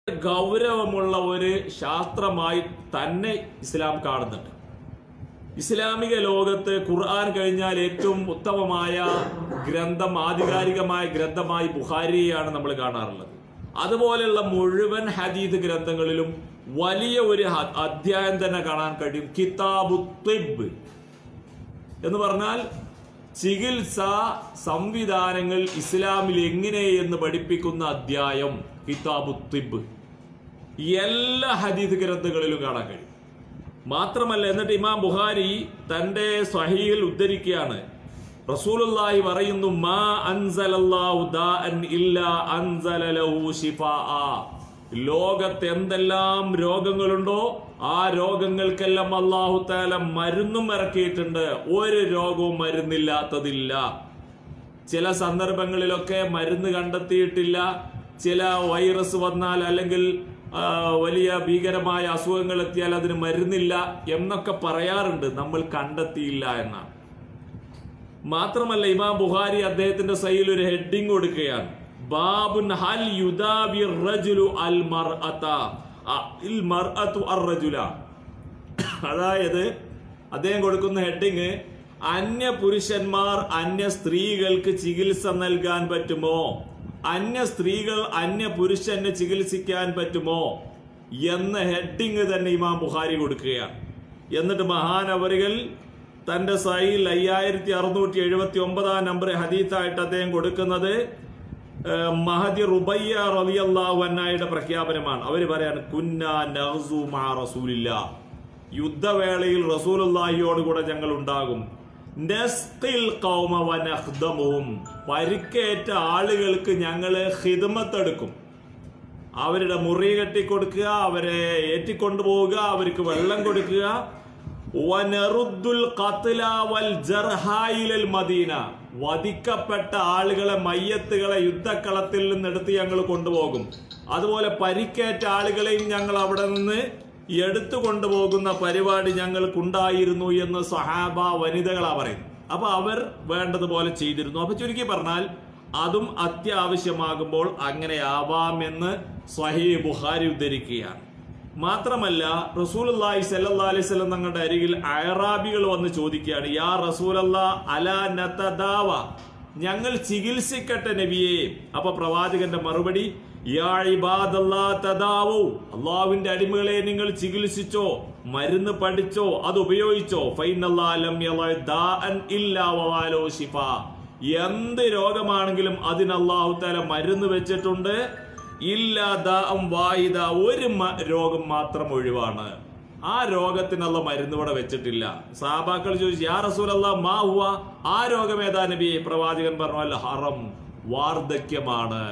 ഗൗരവമുള്ള ഒരു ശാസ്ത്രമായി തന്നെ ഇസ്ലാം കാണുന്നുണ്ട് ഇസ്ലാമിക ലോകത്ത് ഖുർആൻ കഴിഞ്ഞാൽ ഏറ്റവും ഉത്തമമായ ഗ്രന്ഥം ആധികാരികമായ ഗ്രന്ഥമായി ബുഹാരിയെയാണ് നമ്മൾ കാണാറുള്ളത് അതുപോലെയുള്ള മുഴുവൻ ഹദീദ് ഗ്രന്ഥങ്ങളിലും വലിയ ഒരു ഹ- അധ്യായം തന്നെ കാണാൻ കഴിയും കിതാബു തിബ് എന്ന് പറഞ്ഞാൽ ചികിത്സ സംവിധാനങ്ങൾ ഇസ്ലാമിൽ എങ്ങനെ എന്ന് പഠിപ്പിക്കുന്ന അധ്യായം കിതാബു തിബ് എല്ലാ ഹദീദ് ഗ്രന്ഥങ്ങളിലും കാണാൻ കഴിയും മാത്രമല്ല എന്നിട്ട് ഇമാം ബുഹാരി തന്റെ സ്വഹീൽ ഉദ്ധരിക്കുകയാണ് റസൂലുള്ളാഹി പറയുന്നു മാ അൻസലല്ലാഹു ദാഅൻ ഇല്ലാ അൻസല ലഹു ശിഫാഅ ലോകത്ത് എന്തെല്ലാം രോഗങ്ങളുണ്ടോ ആ രോഗങ്ങൾക്കെല്ലാം അല്ലാഹു തആല മരുന്നും ഇറക്കിയിട്ടുണ്ട് ഒരു രോഗവും മരുന്നില്ലാത്തതില്ല ചില സന്ദർഭങ്ങളിലൊക്കെ മരുന്ന് കണ്ടെത്തിയിട്ടില്ല ചില വൈറസ് വന്നാൽ അല്ലെങ്കിൽ ആ, വലിയ ഭീകരമായ അസുഖങ്ങൾ എത്തിയാൽ അതിന് മരുന്നില്ല എന്നൊക്കെ പറയാറുണ്ട് നമ്മൾ കണ്ടെത്തിയില്ല എന്നാണ് മാത്രമല്ല ഇമാം ബുഹാരി അദ്ദേഹത്തിന്റെ സൈയിൽ ഒരു ഹെഡിങ് കൊടുക്കുകയാണ് ബാബുൻ ഹൽ യുദാബി റജുലു അൽ മർഅത അ- ഇൽ മർഅതു അർ റജുല അതായത് അദ്ദേഹം കൊടുക്കുന്ന ഹെഡിങ് അന്യ പുരുഷന്മാർ അന്യ സ്ത്രീകൾക്ക് ചികിത്സ നൽകാൻ പറ്റുമോ അന്യ സ്ത്രീകൾ അന്യ പുരുഷന് ചികിത്സിക്കാൻ പറ്റുമോ എന്ന ഹെഡിങ് തന്നെ ഇമാം ബുഹാരി കൊടുക്കുകയാണ് എന്നിട്ട് മഹാനവറുകൾ തന്റെ സൈൽ അയ്യായിരത്തി അറുന്നൂറ്റി എഴുപത്തി ഒമ്പതാം നമ്പർ ഹദീത്തായിട്ട് അദ്ദേഹം കൊടുക്കുന്നത് ഏഹ്, മഹദി റുബയ്യ റളിയല്ലാഹു അൻഹയുടെ പ്രഖ്യാപനമാണ് അവർ പറയാണ് കുന്ന നഹ്സു മാ റസൂലില്ല യുദ്ധവേളയിൽ റസൂലുള്ളാഹിയോട് കൂടെ ഞങ്ങൾ ഉണ്ടാകും നസ്ഖിൽ ഖൗമ വ നഖ്ദമുഹും പരിക്കേറ്റ ആളുകൾക്ക് ഞങ്ങള് ഹിദ്മത്തെടുക്കും അവരുടെ മുറി കെട്ടിക്കൊടുക്കുക അവരെ ഏറ്റിക്കൊണ്ടുപോവുക അവർക്ക് വെള്ളം കൊടുക്കുക വനറുദ്ദുൽ ഖത്ല വൽ ജർഹായിലൽ മദീന വധിക്കപ്പെട്ട ആളുകളെ മയ്യത്തുകളെ യുദ്ധക്കളത്തിൽ നിന്നെടുത്ത് ഞങ്ങൾ കൊണ്ടുപോകും അതുപോലെ പരിക്കേറ്റ ആളുകളെയും ഞങ്ങൾ അവിടെ നിന്ന് എടുത്തു കൊണ്ടുപോകുന്ന പരിപാടി ഞങ്ങൾക്കുണ്ടായിരുന്നു എന്ന് സഹാബ വനിതകളാ പറയുന്നു അപ്പൊ അവർ വേണ്ടതുപോലെ ചെയ്തിരുന്നു അപ്പൊ ചുരുക്കി പറഞ്ഞാൽ അതും അത്യാവശ്യമാകുമ്പോൾ അങ്ങനെ ആവാമെന്ന് സ്വഹീ ബുഹാരി ഉദ്ധരിക്കുകയാണ് മാത്രമല്ല റസൂലി സല്ലാ അലൈഹി സ്വലം തങ്ങളുടെ അരികിൽ അയറാബികൾ വന്ന് ചോദിക്കുകയാണ് യാ റസൂലല്ല അലാ നതദാവ ഞങ്ങൾ ചികിത്സിക്കട്ടെ നബിയെ അപ്പൊ പ്രവാചകന്റെ മറുപടി യാ ഇബാദല്ലാ തദാവൂ അള്ളാഹുവിന്റെ അടിമകളെ നിങ്ങൾ ചികിത്സിച്ചോ മരുന്ന് പഠിച്ചോ അത് ഉപയോഗിച്ചോ ഫൈനല്ലാ ലം യളഅ ദാഅൻ ഇല്ലാ വവാലോ ശിഫാ എന്ത് രോഗമാണെങ്കിലും അതിന് അള്ളാഹു താല മരുന്ന് വെച്ചിട്ടുണ്ട് ഇല്ലാതാം വായിദ ഒരു മ- രോഗം മാത്രം ഒഴിവാണ് ആ രോഗത്തിനുള്ള മരുന്ന് ഇവിടെ വെച്ചിട്ടില്ല സാബാക്കൾ ചോദിച്ചു യാ റസൂലല്ല മാ ഹുവ ആ രോഗം ഏതാ നബി പ്രവാചകൻ പറഞ്ഞു അല്ല ഹറം വാർദ്ധക്യമാണ്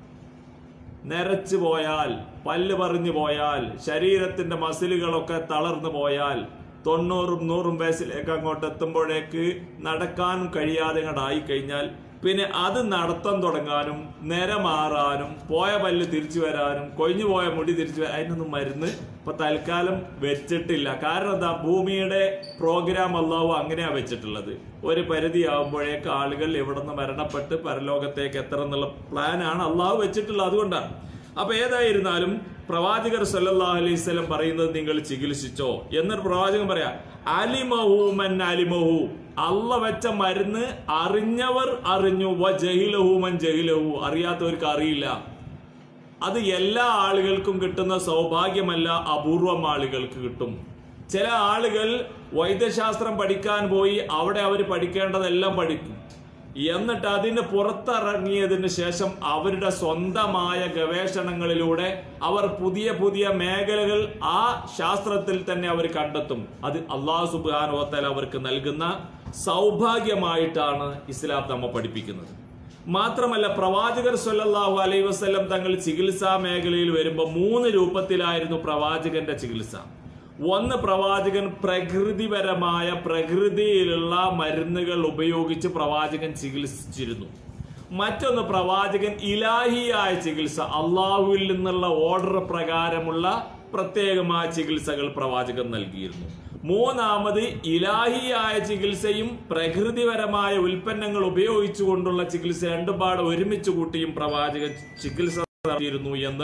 നരച്ചു പോയാൽ പല്ല് പറഞ്ഞു പോയാൽ ശരീരത്തിന്റെ മസിലുകളൊക്കെ തളർന്നു പോയാൽ തൊണ്ണൂറും നൂറും വയസ്സിലേക്ക് അങ്ങോട്ട് എത്തുമ്പോഴേക്ക് നടക്കാനും കഴിയാതെ ആയി കഴിഞ്ഞാൽ പിന്നെ അത് നടത്തം തുടങ്ങാനും നിര മാറാനും പോയ പല്ല് തിരിച്ചു വരാനും കൊഴിഞ്ഞു പോയ മുടി തിരിച്ചു വരാൻ അതിനൊന്നും മരുന്ന് ഇപ്പൊ തൽക്കാലം വെച്ചിട്ടില്ല കാരണം എന്താ ഭൂമിയുടെ പ്രോഗ്രാം അല്ലാവോ അങ്ങനെയാ വെച്ചിട്ടുള്ളത് ഒരു പരിധി ആകുമ്പോഴേക്ക് ആളുകൾ എവിടെ നിന്ന് മരണപ്പെട്ട് പരലോകത്തേക്ക് എത്തണം എന്നുള്ള പ്ലാനാണ് അള്ളാഹു വെച്ചിട്ടുള്ളത് അതുകൊണ്ടാണ് അപ്പൊ ഏതായിരുന്നാലും പ്രവാചകർ സല്ലല്ലാഹു അലൈഹി സ്വലം പറയുന്നത് നിങ്ങൾ ചികിത്സിച്ചോ എന്നൊരു പ്രവാചകൻ പറയാ അലിമഹു മൻ അലിമഹു അള്ള വെച്ച മരുന്ന് അറിഞ്ഞവർ അറിഞ്ഞു വ ജഹിലഹു മൻ ജഹിലഹു അറിയാത്തവർക്ക് അറിയില്ല അത് എല്ലാ ആളുകൾക്കും കിട്ടുന്ന സൗഭാഗ്യമല്ല അപൂർവം ആളുകൾക്ക് കിട്ടും ചില ആളുകൾ വൈദ്യശാസ്ത്രം പഠിക്കാൻ പോയി അവിടെ അവർ പഠിക്കേണ്ടതെല്ലാം പഠിക്കും എന്നിട്ട് അതിന് പുറത്തിറങ്ങിയതിന് ശേഷം അവരുടെ സ്വന്തമായ ഗവേഷണങ്ങളിലൂടെ അവർ പുതിയ പുതിയ മേഖലകൾ ആ ശാസ്ത്രത്തിൽ തന്നെ അവർ കണ്ടെത്തും അത് അള്ളാഹു സുബാനുവത്തൽ അവർക്ക് നൽകുന്ന സൗഭാഗ്യമായിട്ടാണ് ഇസ്ലാം നമ്മ പഠിപ്പിക്കുന്നത് മാത്രമല്ല പ്രവാചകർ സല്ലല്ലാഹു അലൈഹി വസല്ലം തങ്ങൾ ചികിത്സാ മേഖലയിൽ വരുമ്പോൾ മൂന്ന് രൂപത്തിലായിരുന്നു പ്രവാചകന്റെ ചികിത്സ ഒന്ന് പ്രവാചകൻ പ്രകൃതിപരമായ പ്രകൃതിയിലുള്ള മരുന്നുകൾ ഉപയോഗിച്ച് പ്രവാചകൻ ചികിത്സിച്ചിരുന്നു മറ്റൊന്ന് പ്രവാചകൻ ഇലാഹിയായ ചികിത്സ അള്ളാഹുവിൽ നിന്നുള്ള ഓർഡർ പ്രകാരമുള്ള പ്രത്യേകമായ ചികിത്സകൾ പ്രവാചകൻ നൽകിയിരുന്നു മൂന്നാമത് ഇലാഹിയായ ചികിത്സയും പ്രകൃതിപരമായ ഉൽപ്പന്നങ്ങൾ ഉപയോഗിച്ചുകൊണ്ടുള്ള ചികിത്സ രണ്ടുപാട് ഒരുമിച്ച് കൂട്ടിയും പ്രവാചകൻ ചികിത്സ നടത്തിയിരുന്നു എന്ന്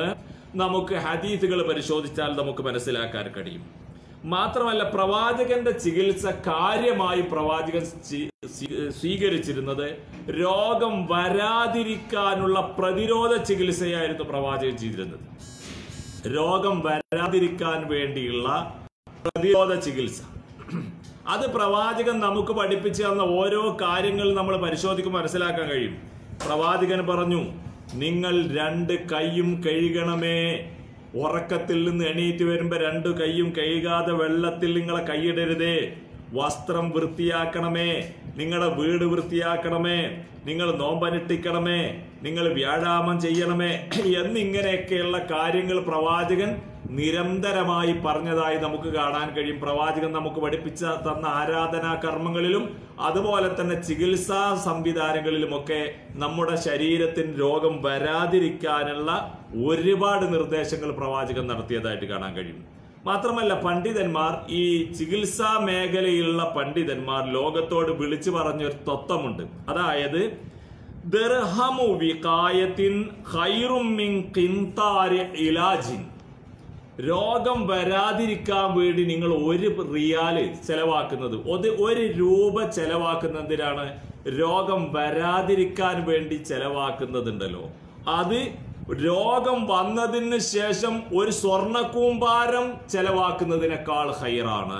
നമുക്ക് ഹദീസുകൾ പരിശോധിച്ചാൽ നമുക്ക് മനസ്സിലാക്കാൻ കഴിയും മാത്രമല്ല പ്രവാചകന്റെ ചികിത്സ കാര്യമായി പ്രവാചകൻ സ്വീ- സ്വീ- സ്വീകരിച്ചിരുന്നത് രോഗം വരാതിരിക്കാനുള്ള പ്രതിരോധ ചികിത്സയായിരുന്നു പ്രവാചകൻ ചെയ്തിരുന്നത് രോഗം വരാതിരിക്കാൻ വേണ്ടിയുള്ള പ്രതിരോധ ചികിത്സ അത് പ്രവാചകൻ നമുക്ക് പഠിപ്പിച്ചു തന്ന ഓരോ കാര്യങ്ങൾ നമ്മൾ പരിശോധിക്കുമ്പോൾ മനസ്സിലാക്കാൻ കഴിയും പ്രവാചകൻ പറഞ്ഞു നിങ്ങൾ രണ്ട് കൈയും കഴുകണമേ ഉറക്കത്തിൽ നിന്ന് എണീറ്റ് വരുമ്പോ രണ്ട് കൈയും കഴുകാതെ വെള്ളത്തിൽ നിങ്ങളെ കൈയിടരുതേ വസ്ത്രം വൃത്തിയാക്കണമേ നിങ്ങളുടെ വീട് വൃത്തിയാക്കണമേ നിങ്ങൾ നോമ്പനുഷ്ഠിക്കണമേ നിങ്ങൾ വ്യായാമം ചെയ്യണമേ എന്നിങ്ങനെയൊക്കെയുള്ള കാര്യങ്ങൾ പ്രവാചകൻ നിരന്തരമായി പറഞ്ഞതായി നമുക്ക് കാണാൻ കഴിയും പ്രവാചകൻ നമുക്ക് പഠിപ്പിച്ച തന്ന ആരാധനാ കർമ്മങ്ങളിലും അതുപോലെ തന്നെ ചികിത്സാ സംവിധാനങ്ങളിലുമൊക്കെ നമ്മുടെ ശരീരത്തിന് രോഗം വരാതിരിക്കാനുള്ള ഒരുപാട് നിർദ്ദേശങ്ങൾ പ്രവാചകൻ നടത്തിയതായിട്ട് കാണാൻ കഴിയും മാത്രമല്ല പണ്ഡിതന്മാർ ഈ ചികിത്സാ മേഖലയിലുള്ള പണ്ഡിതന്മാർ ലോകത്തോട് വിളിച്ചു പറഞ്ഞൊരു തത്വമുണ്ട് അതായത് ദർഹമു വികായത്തിൻ ഖൈറും മിൻ ഖിന്താരി ഇലാജിൻ രോഗം വരാതിരിക്കാൻ വേണ്ടി നിങ്ങൾ ഒരു റിയാല് ചെലവാക്കുന്നത് ഒരു ഒരു രൂപ ചെലവാക്കുന്നതിനാണ് രോഗം വരാതിരിക്കാൻ വേണ്ടി ചെലവാക്കുന്നതുണ്ടല്ലോ അത് രോഗം വന്നതിന് ശേഷം ഒരു സ്വർണക്കൂമ്പാരം ചെലവാക്കുന്നതിനേക്കാൾ ഹൈറാണ്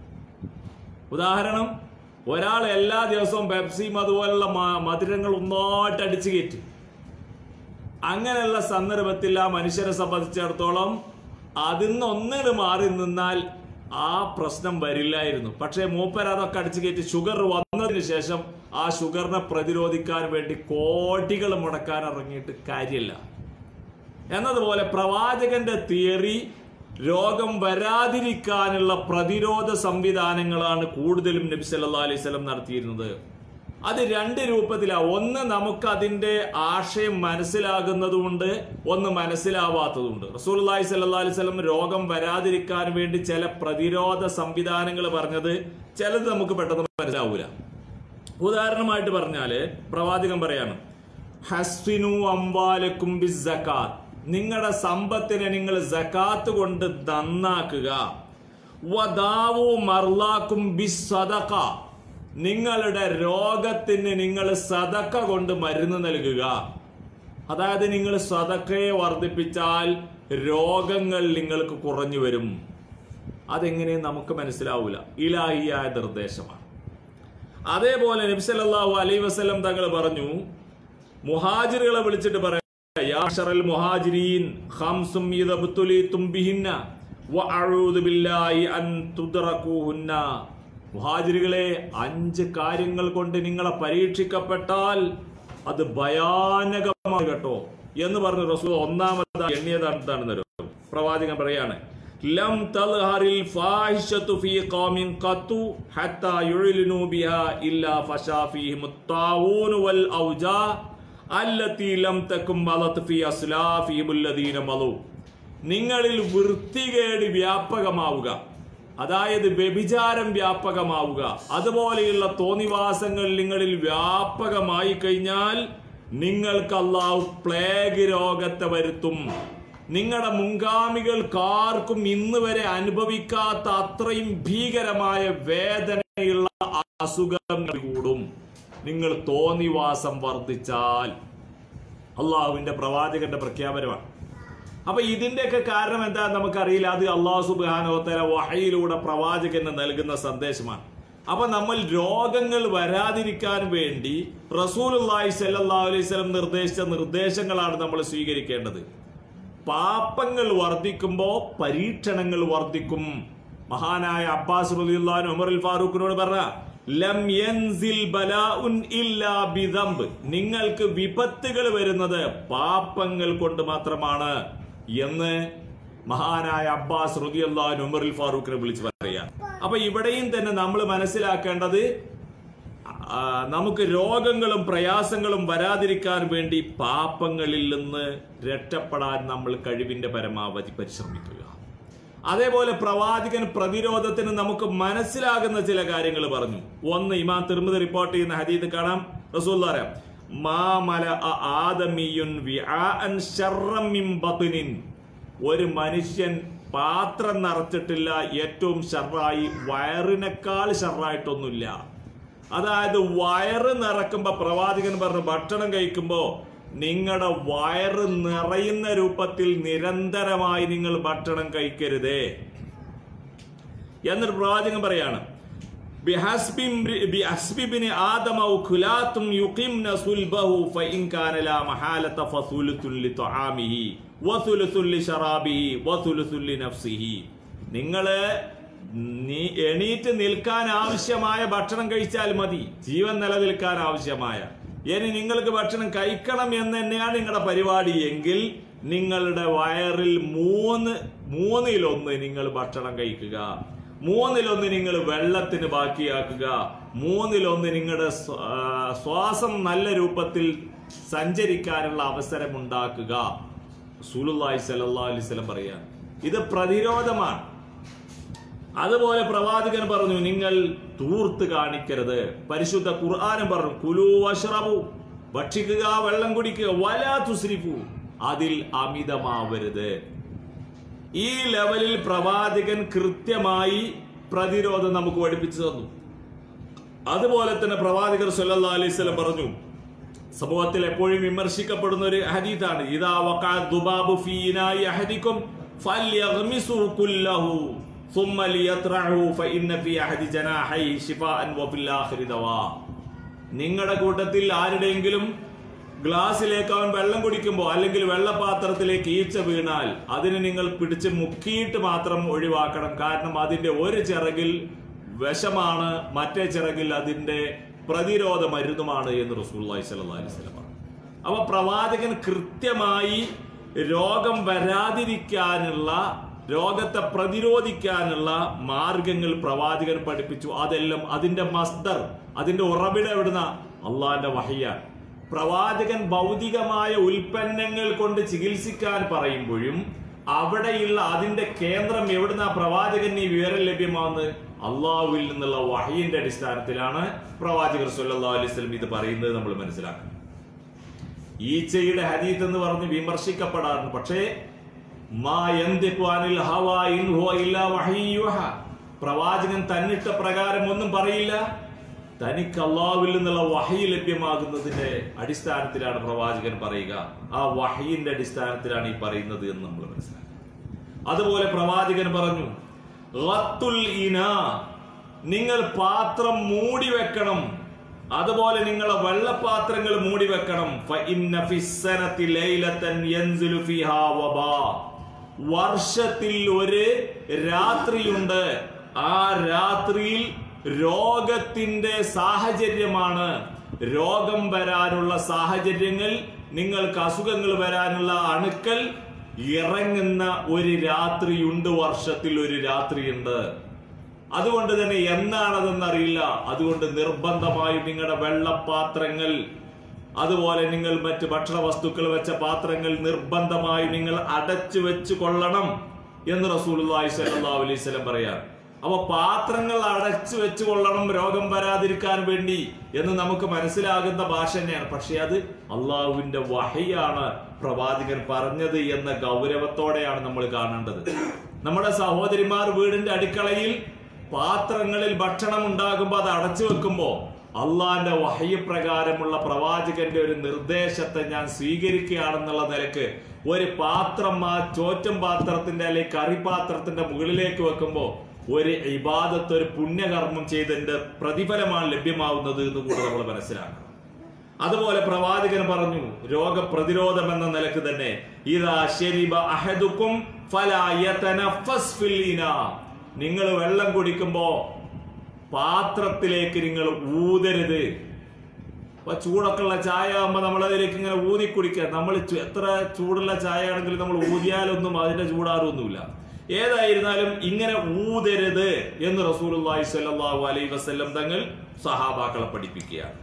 ഉദാഹരണം ഒരാൾ എല്ലാ ദിവസവും പെപ്സിയും അതുപോലുള്ള മ- മധുരങ്ങൾ ഒന്നായിട്ട് അടിച്ചു കയറ്റി അങ്ങനെയുള്ള സന്ദർഭത്തിൽ ആ മനുഷ്യരെ സംബന്ധിച്ചിടത്തോളം അതിന്ന് ഒന്നിന് മാറി നിന്നാൽ ആ പ്രശ്നം വരില്ലായിരുന്നു പക്ഷേ മൂപ്പർ അതൊക്കെ അടിച്ചു കയറ്റി ഷുഗർ വന്നതിന് ശേഷം ആ ഷുഗറിനെ പ്രതിരോധിക്കാൻ വേണ്ടി കോടികൾ മുടക്കാൻ ഇറങ്ങിയിട്ട് കാര്യമില്ല എന്നതുപോലെ പ്രവാചകന്റെ തിയറി രോഗം വരാതിരിക്കാനുള്ള പ്രതിരോധ സംവിധാനങ്ങളാണ് കൂടുതലും നബി സല്ലല്ലാഹു അലൈഹി വസല്ലം നടത്തിയിരുന്നത് അത് രണ്ട് രൂപത്തിലാണ് ഒന്ന് നമുക്ക് അതിന്റെ ആശയം മനസ്സിലാകുന്നതുകൊണ്ട് ഒന്ന് മനസ്സിലാവാത്തതുണ്ട് റസൂലുള്ളാഹി സ്വല്ലല്ലാഹു അലൈഹി വസല്ലം രോഗം വരാതിരിക്കാൻ വേണ്ടി ചില പ്രതിരോധ സംവിധാനങ്ങൾ പറഞ്ഞത് ചിലത് നമുക്ക് പെട്ടെന്ന് മനസ്സിലാവൂല ഉദാഹരണമായിട്ട് പറഞ്ഞാല് പ്രവാചകൻ പറയാണ് ഹസ്ഫിനു അംവാലക്കും ബിസ്സക്കാത്ത് നിങ്ങളുടെ സമ്പത്തിനെ നിങ്ങൾ സക്കാത്ത് കൊണ്ട് നന്നാക്കുക വദാവു മർലാക്കും ബിസ്സദഖ നിങ്ങളുടെ രോഗത്തിന് നിങ്ങൾ സദക്ക കൊണ്ട് മരുന്ന് നൽകുക അതായത് നിങ്ങൾ സദക്കയെ വർദ്ധിപ്പിച്ചാൽ രോഗങ്ങൾ നിങ്ങൾക്ക് കുറഞ്ഞു വരും അതെങ്ങനെ നമുക്ക് മനസ്സിലാവൂല ഇലാഹിയായ നിർദ്ദേശമാണ് അതേപോലെ നബ്സലല്ലാഹു അലൈ വസല്ലം തങ്ങൾ പറഞ്ഞു മുഹാജിറുകളെ വിളിച്ചിട്ട് പറയാം യാ ശറൽ മുഹാജിരീൻ ഖംസും യദബ്തുലിതും ബിഹിന്ന വഅഊദു ബില്ലാഹി അൻ തുദ്റകൂഹുന്ന മുഹാജിറുകളെ അഞ്ച് കാര്യങ്ങൾ കൊണ്ട് നിങ്ങളെ പരീക്ഷിക്കപ്പെട്ടാൽ അത് ഭയാനകമാണ് കേട്ടോ എന്ന് പറഞ്ഞു റസൂൽ ഒന്നാമത് എണ്ണിയതാണെന്ന് പ്രവാചകൻ പറയാണ് ലം തൽഹറിൽ ഫാഹിഷത്തു ഫീ ഖൗമിൻ ഖത്തു ഹത്താ യുലിനു ബിഹാ ഇല്ലാ ഫശാ ഫീഹിം الطاعون والأوجاع التي لم تكن مضت في أسلافهم الذين مضوا നിങ്ങളിൽ വൃത്തികേട് വ്യാപകമാവുക അതായത് വ്യഭിചാരം വ്യാപകമാവുക അതുപോലെയുള്ള തോന്നിവാസങ്ങൾ നിങ്ങളിൽ വ്യാപകമായി കഴിഞ്ഞാൽ നിങ്ങൾക്ക് അള്ളാഹു പ്ലേഗ് രോഗത്തെ വരുത്തും നിങ്ങളുടെ മുൻഗാമികൾക്കാർക്കും ഇന്ന് വരെ അനുഭവിക്കാത്ത അത്രയും ഭീകരമായ വേദനയുള്ള അസുഖങ്ങൾ കൂടും നിങ്ങൾ തോന്നിവാസം വർദ്ധിച്ചാൽ അള്ളാഹുവിന്റെ പ്രവാചകന്റെ പ്രഖ്യാപനമാണ് അപ്പൊ ഇതിന്റെയൊക്കെ കാരണം എന്താ നമുക്കറിയില്ല അത് അള്ളാഹു സുബാനോത്തര വഹയിലൂടെ പ്രവാചകന് നൽകുന്ന സന്ദേശമാണ് അപ്പൊ നമ്മൾ രോഗങ്ങൾ വരാതിരിക്കാൻ വേണ്ടി റസൂലുള്ളാഹി സല്ലല്ലാഹു അലൈഹി വസല്ലം നിർദ്ദേശിച്ച നിർദ്ദേശങ്ങളാണ് നമ്മൾ സ്വീകരിക്കേണ്ടത് പാപങ്ങൾ വർദ്ധിക്കുമ്പോ പരീക്ഷണങ്ങൾ വർദ്ധിക്കും മഹാനായ അബ്ബാസ് റളിയല്ലാഹു ഉമറുൽ ഫാറൂഖിനോട് പറഞ്ഞ ലം യൻസിൽ ബലാഉൻ ഇല്ലാ ബിദംബ് നിങ്ങൾക്ക് വിപത്തുകൾ വരുന്നത് പാപങ്ങൾ കൊണ്ട് മാത്രമാണ് എന്ന് മഹാനായ അബ്ബാസ് റളിയല്ലാഹു ഉമറുൽ ഫാറൂഖിനെ വിളിച്ച് പറയാ അപ്പൊ ഇവിടെയും തന്നെ നമ്മൾ മനസ്സിലാക്കേണ്ടത് ആ, നമുക്ക് രോഗങ്ങളും പ്രയാസങ്ങളും വരാതിരിക്കാൻ വേണ്ടി പാപങ്ങളിൽ നിന്ന് രക്ഷപ്പെടാൻ നമ്മൾ കഴിവിന്റെ പരമാവധി പരിശ്രമിക്കുക അതേപോലെ പ്രവാചകൻ പ്രതിരോധത്തിന് നമുക്ക് മനസ്സിലാകുന്ന ചില കാര്യങ്ങൾ പറഞ്ഞു ഒന്ന് ഇമാം തിരുമതി റിപ്പോർട്ട് ചെയ്യുന്ന ഹദീദ് കാണാം റസൂൽ പറയാം മാ മല ആദമിയുൻ വിആഅൻ ശർറം മിൻ ബത്നിൻ ഒരു മനുഷ്യൻ പാത്രം നിറച്ചിട്ടില്ല ഏറ്റവും ഷർറായി വയറിനേക്കാൾ ഷർറായിട്ടൊന്നുമില്ല അതായത് വയറ് നിറക്കുമ്പോ പ്രവാചകൻ പറഞ്ഞു ഭക്ഷണം കഴിക്കുമ്പോ നിങ്ങളുടെ വയറ് നിറയുന്ന രൂപത്തിൽ നിരന്തരമായി നിങ്ങൾ ഭക്ഷണം കഴിക്കരുതേ എന്നൊരു പ്രവാചകൻ പറയാണ് بحسب امرئ- بحسب ابن آدم وكلات يقمن صلبه فإن كان لا محالة فثلث لطعامه وثلث لشرابه وثلث لنفسه നിങ്ങള് നീ എണീറ്റ് നിൽക്കാൻ ആവശ്യമായ ഭക്ഷണം കഴിച്ചാൽ മതി ജീവൻ നിലനിൽക്കാൻ ആവശ്യമായ ഇനി നിങ്ങൾക്ക് ഭക്ഷണം കഴിക്കണം എന്ന് തന്നെയാണ് നിങ്ങളുടെ പരിപാടി എങ്കിൽ നിങ്ങളുടെ വയറിൽ മൂന്ന് മൂന്നിലൊന്ന് നിങ്ങൾ ഭക്ഷണം കഴിക്കുക മൂന്നിലൊന്ന് നിങ്ങൾ വെള്ളത്തിന് ബാക്കിയാക്കുക മൂന്നിലൊന്ന് നിങ്ങളുടെ സ്വ- ആ, ശ്വാസം നല്ല രൂപത്തിൽ സഞ്ചരിക്കാനുള്ള അവസരം ഉണ്ടാക്കുക സൂലുല്ലായി സലല്ലാ അലിസ്ലം പറയാൻ ഇത് പ്രതിരോധമാണ് അതുപോലെ പ്രവാചകൻ പറഞ്ഞു നിങ്ങൾ തൂർത്ത് കാണിക്കരുത് പരിശുദ്ധ ഖുർആാനും പറഞ്ഞു കുലു വഷ്റബു ഭക്ഷിക്കുക വെള്ളം കുടിക്കുക വലാ തുസ്രിഫു അതിൽ അമിതമാവരുത് ഈ ലെവലിൽ പ്രവാചകൻ കൃത്യമായി പ്രതിരോധം നമുക്ക് പഠിപ്പിച്ചു തന്നു അതുപോലെ തന്നെ പ്രവാചകർ സല്ലല്ലാഹു അലൈഹി വസല്ലം പറഞ്ഞു സമൂഹത്തിൽ എപ്പോഴും വിമർശിക്കപ്പെടുന്ന ഒരു ഹദീത്താണ് ഇദാ വഖഅ ദുബാബു ഫീ ഇനായി അഹദിക്കും ഫൽയഗ്മിസു കുല്ലഹു ثم ليطرحه فإن في أحد جناحيه شفاء وفي الآخر دواء നിങ്ങളുടെ കൂട്ടത്തിൽ ആരുടെയെങ്കിലും ഗ്ലാസ്സിലേക്ക് അവൻ വെള്ളം കുടിക്കുമ്പോൾ അല്ലെങ്കിൽ വെള്ളപാത്രത്തിലേക്ക് ഈച്ച വീണാൽ അതിനെ നിങ്ങൾ പിടിച്ച് മുക്കിയിട്ട് മാത്രം ഒഴിവാക്കണം കാരണം അതിന്റെ ഒരു ചിറകിൽ വിഷമാണ് മറ്റേ ചിറകിൽ അതിന്റെ പ്രതിരോധ മരുന്നുമാണ് എന്ന് റസൂള്ളി സ്വല്ലല്ലാഹി അലൈഹി വസല്ലം പറഞ്ഞു അപ്പൊ പ്രവാചകൻ കൃത്യമായി രോഗം വരാതിരിക്കാനുള്ള രോഗത്തെ പ്രതിരോധിക്കാനുള്ള മാർഗങ്ങൾ പ്രവാചകൻ പഠിപ്പിച്ചു അതെല്ലാം അതിന്റെ മസ്ദർ അതിന്റെ ഉറവിടം എവിടുന്ന അള്ളാന്റെ വഹയ്യാണ് പ്രവാചകൻ ഭൗതികമായ ഉൽപ്പന്നങ്ങൾ കൊണ്ട് ചികിത്സിക്കാൻ പറയുമ്പോഴും അവിടെയുള്ള അതിന്റെ കേന്ദ്രം എവിടുന്ന പ്രവാചകൻ ഈ വിവരം ലഭ്യമാകുന്നത് അള്ളാഹുവിൽ നിന്നുള്ള വഹയിന്റെ അടിസ്ഥാനത്തിലാണ് പ്രവാചകർ സല്ലല്ലാഹു അലൈഹി വസല്ലം ഇത് പറയുന്നത് നമ്മൾ മനസ്സിലാക്കുന്നത് ഈച്ചയുടെ ഹദീത്ത് എന്ന് പറഞ്ഞ് വിമർശിക്കപ്പെടാറുണ്ട് പക്ഷേ മാ യന്തിഖു അനിൽ ഹവാ ഇൻ ഹുവ ഇല്ലാ വഹയ്യുൻ യുഹ. പ്രവാചകൻ തന്നിട്ട പ്രകാരം ഒന്നും പറയില്ല തനിക്ക് അള്ളാഹുവിൽ നിന്നുള്ള വഹി ലഭ്യമാകുന്നതിന്റെ അടിസ്ഥാനത്തിലാണ് പ്രവാചകൻ പറയുക ആ വഹയിന്റെ അടിസ്ഥാനത്തിലാണ് ഈ പറയുന്നത് എന്ന് നമ്മൾ മനസ്സിലാക്കുക അതുപോലെ പ്രവാചകൻ പറഞ്ഞു "ഗത്തുൽ ഇനാ നിങ്ങൾ പാത്രം മൂടി വെക്കണം അതുപോലെ നിങ്ങളെ വെള്ളപാത്രങ്ങൾ മൂടി വെക്കണം ഫഇന്ന ഫിസ്സനത്തി ലൈലത്തൻ യൻസിലു ഫിഹാ വബാ വർഷത്തിൽ ഒരു രാത്രിയുണ്ട് ആ രാത്രിയിൽ രോഗത്തിന്റെ സാഹചര്യമാണ് രോഗം വരാനുള്ള സാഹചര്യങ്ങൾ നിങ്ങൾക്ക് അസുഖങ്ങൾ വരാനുള്ള അണുക്കൾ ഇറങ്ങുന്ന ഒരു രാത്രിയുണ്ട് വർഷത്തിൽ ഒരു രാത്രിയുണ്ട് അതുകൊണ്ട് തന്നെ എന്നാണതെന്നറിയില്ല അതുകൊണ്ട് നിർബന്ധമായും നിങ്ങളുടെ വെള്ളപാത്രങ്ങൾ അതുപോലെ നിങ്ങൾ മറ്റ് ഭക്ഷണ വസ്തുക്കൾ വെച്ച പാത്രങ്ങൾ നിർബന്ധമായും നിങ്ങൾ അടച്ചു വെച്ച് കൊള്ളണം എന്ന് റസൂലുള്ളാഹി സ്വല്ലല്ലാഹു അലൈഹി വസല്ലം പറയാം അപ്പൊ പാത്രങ്ങൾ അടച്ചു വെച്ച് കൊള്ളണം രോഗം വരാതിരിക്കാൻ വേണ്ടി എന്ന് നമുക്ക് മനസ്സിലാകുന്ന ഭാഷ തന്നെയാണ് പക്ഷെ അത് അള്ളാഹുവിന്റെ വഹയാണ് പ്രവാചകൻ പറഞ്ഞത് എന്ന ഗൗരവത്തോടെയാണ് നമ്മൾ കാണേണ്ടത് നമ്മുടെ സഹോദരിമാർ വീടിന്റെ അടുക്കളയിൽ പാത്രങ്ങളിൽ ഭക്ഷണം ഉണ്ടാകുമ്പോൾ അത് അടച്ചു വെക്കുമ്പോ അള്ളാന്റെ വഹയ പ്രകാരമുള്ള പ്രവാചകന്റെ ഒരു നിർദ്ദേശത്തെ ഞാൻ സ്വീകരിക്കുകയാണെന്നുള്ള നിലക്ക് ഒരു പാത്രം ആ ചോറ്റം പാത്രത്തിന്റെ അല്ലെങ്കിൽ കറിപാത്രത്തിന്റെ മുകളിലേക്ക് വെക്കുമ്പോൾ ഒരു ഇബാദത്ത് ഒരു പുണ്യകർമ്മം ചെയ്തതിന്റെ പ്രതിഫലമാണ് ലഭ്യമാവുന്നത് എന്ന് കൂടെ നമ്മൾ മനസ്സിലാക്കണം അതുപോലെ പ്രവാചകൻ പറഞ്ഞു രോഗപ്രതിരോധം എന്ന നിലക്ക് തന്നെ ഇതാ ശരിബ അഹദുക്കും ഫലാ യതനഫസ് ഫിൽ ഇനാ. നിങ്ങൾ വെള്ളം കുടിക്കുമ്പോ പാത്രത്തിലേക്ക് നിങ്ങൾ ഊതരുത് അപ്പൊ ചൂടൊക്കെ ഉള്ള ചായ ആകുമ്പോ നമ്മൾ അതിലേക്ക് ഇങ്ങനെ ഊതി കുടിക്കുക നമ്മൾ ചു- എത്ര ചൂടുള്ള ചായ ആണെങ്കിലും നമ്മൾ ഊതിയാലൊന്നും അതിന്റെ ചൂടാറൊന്നുമില്ല ഏതായിരുന്നാലും ഇങ്ങനെ ഊതരുത് എന്ന് റസൂലുള്ളാഹി സ്വല്ലല്ലാഹു അലൈഹി വസല്ലം തങ്ങൾ സഹാബാക്കളെ പഠിപ്പിക്കുകയാണ്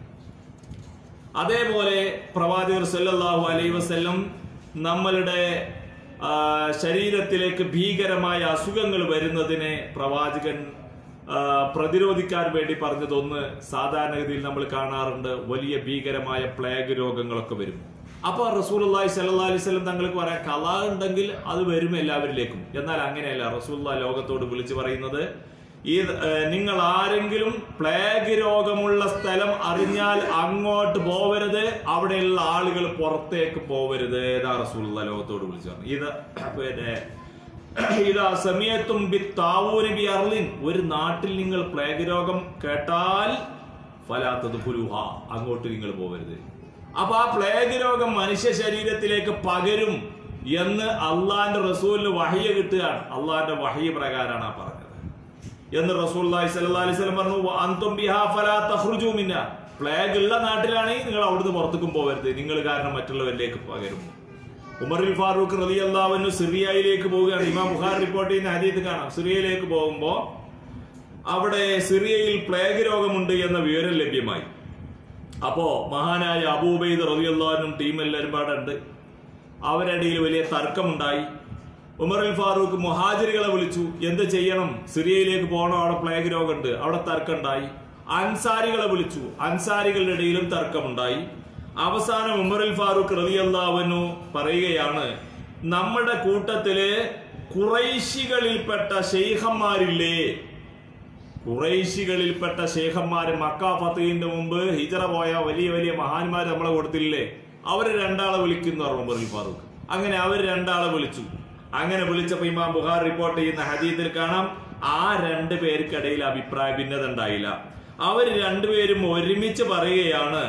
അതേപോലെ പ്രവാചകർ സല്ലല്ലാഹു അലൈഹി വസല്ലം നമ്മളുടെ ആ, ശരീരത്തിലേക്ക് ഭീകരമായ അസുഖങ്ങൾ വരുന്നതിനെ പ്രവാചകൻ ആ, പ്രതിരോധിക്കാൻ വേണ്ടി പറഞ്ഞതൊന്ന് സാധാരണഗതിയിൽ നമ്മൾ കാണാറുണ്ട് വലിയ ഭീകരമായ പ്ലേഗ് രോഗങ്ങളൊക്കെ വരും അപ്പൊ റസൂലുള്ളാഹി സ്വല്ലല്ലാഹി അലൈഹി വസല്ലം തങ്ങൾക്ക് പറയാം കല ഉണ്ടെങ്കിൽ അത് വരും എല്ലാവരിലേക്കും എന്നാൽ അങ്ങനെയല്ല റസൂലുള്ളാഹി ലോകത്തോട് വിളിച്ചു പറയുന്നത് ഈ ഏഹ്, നിങ്ങൾ ആരെങ്കിലും പ്ലേഗ് രോഗമുള്ള സ്ഥലം അറിഞ്ഞാൽ അങ്ങോട്ട് പോവരുത് അവിടെയുള്ള ആളുകൾ പുറത്തേക്ക് പോവരുത് ഏതാ റസൂലുള്ള ലോകത്തോട് വിളിച്ചു പറഞ്ഞു ഇത് പിന്നെ ഇതാ സമയത്തും ബി താവൂരി ബി അർലിൻ ഒരു നാട്ടിൽ നിങ്ങൾ പ്ലേഗ് രോഗം കേട്ടാൽ ഫലാത്തത് പുരുഹ അങ്ങോട്ട് നിങ്ങൾ പോവരുത് അപ്പൊ ആ പ്ലേഗ് രോഗം മനുഷ്യ ശരീരത്തിലേക്ക് പകരും എന്ന് അള്ളാന്റെ റസൂലിന് വഹിയ കിട്ടുകയാണ് അള്ളാന്റെ വഹിയ പ്രകാരമാണ് ആ പറഞ്ഞത് എന്ന് റസൂൽ സല്ലല്ലാഹു അലൈഹി വസല്ലം പറഞ്ഞു "വ അൻതും ബിഹാ ഫലാ തഖ്റുജൂ മിന്ന പ്ലേഗ് ഉള്ള നാട്ടിലാണെങ്കിൽ നിങ്ങൾ അവിടുന്ന് പുറത്തേക്കും പോകരുത് നിങ്ങൾ കാരണം മറ്റുള്ളവരിലേക്ക് പകരും ഉമറുൽ ഫാറൂഖ് റലി അള്ളാഹുവിന് സിറിയയിലേക്ക് പോവുകയാണ് ഇമാം ബുഖാർ റിപ്പോർട്ട് ചെയ്യുന്ന ഹദീത്ത് കാണാം സിറിയയിലേക്ക് പോകുമ്പോൾ അവിടെ സിറിയയിൽ പ്ലേഗ് രോഗമുണ്ട് എന്ന വിവരം ലഭ്യമായി അപ്പോ മഹാനായ അബൂബൈദ് റലിയല്ലാനും ടീം എല്ലാവരും പാടെ ഉണ്ട് അവരിടയിൽ വലിയ തർക്കമുണ്ടായി ഉമറുൽ ഫാറൂഖ് മുഹാജിറുകളെ വിളിച്ചു എന്ത് ചെയ്യണം സിറിയയിലേക്ക് പോകണം അവിടെ പ്ലേഗ് രോഗമുണ്ട് അവിടെ തർക്കമുണ്ടായി അൻസാരികളെ വിളിച്ചു അൻസാരികളുടെ ഇടയിലും തർക്കമുണ്ടായി അവസാനം ഉമറുൽ ഫാറൂഖ് റലിയല്ലാവനു പറയുകയാണ് നമ്മുടെ കൂട്ടത്തില് കുറൈശികളിൽപ്പെട്ട ഷെയ്ഖന്മാരില്ലേ കുറേശികളിൽപ്പെട്ട ശേഖന്മാര് മക്ക ഫത്തീന്റെ മുമ്പ് ഹിജറ പോയ വലിയ വലിയ മഹാന്മാര് നമ്മളെ കൊടുത്തില്ലേ അവര് രണ്ടാളെ വിളിക്കുന്നു ഉമറുൽ ഫാറൂഖ് അങ്ങനെ അവർ രണ്ടാളെ വിളിച്ചു അങ്ങനെ വിളിച്ചപ്പോ ഇമാം ബുഹാർ റിപ്പോർട്ട് ചെയ്യുന്ന ഹദീത്തിൽ കാണാം ആ രണ്ട് പേർക്കിടയിൽ അഭിപ്രായ ഭിന്നത ഉണ്ടായില്ല അവർ രണ്ടുപേരും ഒരുമിച്ച് പറയുകയാണ്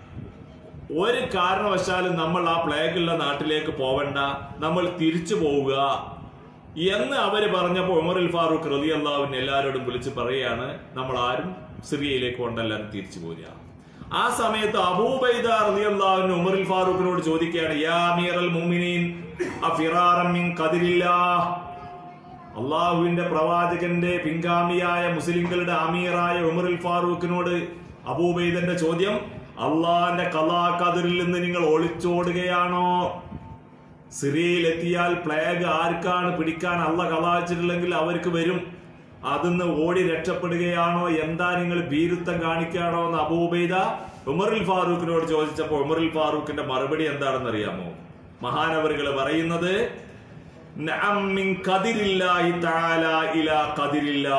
ഒരു കാരണവശാലും നമ്മൾ ആ പ്ലേഗുള്ള നാട്ടിലേക്ക് പോവണ്ട നമ്മൾ തിരിച്ചു പോവുക എന്ന് അവര് പറഞ്ഞപ്പോ ഉമറുൽ ഫാറൂഖ് റലി അള്ളാഹുവിനെ എല്ലാവരോടും വിളിച്ച് പറയുകയാണ് നമ്മൾ ആരും സിറിയയിലേക്ക് കൊണ്ടെല്ലാരും തിരിച്ചു പോരുക ആ സമയത്ത് അബൂബൈദ റലി അള്ളാഹുവിന് ഉമറുൽ ഫാറൂഖിനോട് ചോദിക്കുകയാണ് യാ അമീറൽ മുഅ്മിനീൻ അഫിറാറം മിൻ ഖദിരില്ലാഹ് അള്ളാഹുവിന്റെ പ്രവാചകന്റെ പിൻഗാമിയായ മുസ്ലിങ്ങളുടെ അമീറായ ഉമറുൽ ഫാറൂഖിനോട് അബൂബൈദന്റെ ചോദ്യം അള്ളാഹിന്റെ കലാ കതിരിൽ നിന്ന് നിങ്ങൾ ഒളിച്ചോടുകയാണോ സിറിയയിലെത്തിയാൽ പ്ലേഗ് ആർക്കാണ് പിടിക്കാൻ അള്ള കലാച്ചിട്ടില്ലെങ്കിൽ അവർക്ക് വരും അതിന്ന് ഓടി രക്ഷപ്പെടുകയാണോ എന്താ നിങ്ങൾ ഭീരുത്വം കാണിക്കുകയാണോ എന്ന് അബൂബൈദ ഉമറുൽ ഫാറൂഖിനോട് ചോദിച്ചപ്പോൾ ഉമറുൽ ഫാറൂഖിന്റെ മറുപടി എന്താണെന്ന് അറിയാമോ മഹാനവറുകൾ പറയുന്നത് "നഅം മിൻ ഖദിരില്ലാഹി തആല ഇലാ ഖദിരില്ലാ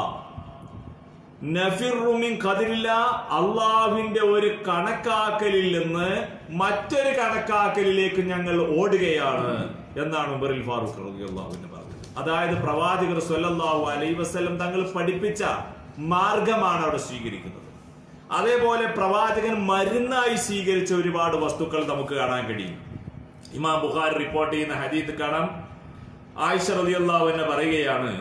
നഫിറു മിൻ ഖദിരില്ല അള്ളാഹുവിന്റെ ഒരു കണക്കാക്കലിൽ നിന്ന് മറ്റൊരു കണക്കാക്കലിലേക്ക് ഞങ്ങൾ ഓടുകയാണ് എന്നാണ് ഉമറിൽ ഫാറൂഖ് റളിയല്ലാഹുവിന് പറഞ്ഞത് അതായത് പ്രവാചകർ സ്വല്ലല്ലാഹു അലൈഹി വസല്ലം തങ്ങൾ പഠിപ്പിച്ച മാർഗമാണ് അവിടെ സ്വീകരിക്കുന്നത് അതേപോലെ പ്രവാചകൻ മരുന്നായി സ്വീകരിച്ച ഒരുപാട് വസ്തുക്കൾ നമുക്ക് കാണാൻ കഴിയും ഇമാം ബുഖാരി റിപ്പോർട്ട് ചെയ്യുന്ന ഹദീത്ത് കാണാം ആയിഷ റളിയല്ലാഹു അൻഹ പറയുകയാണ്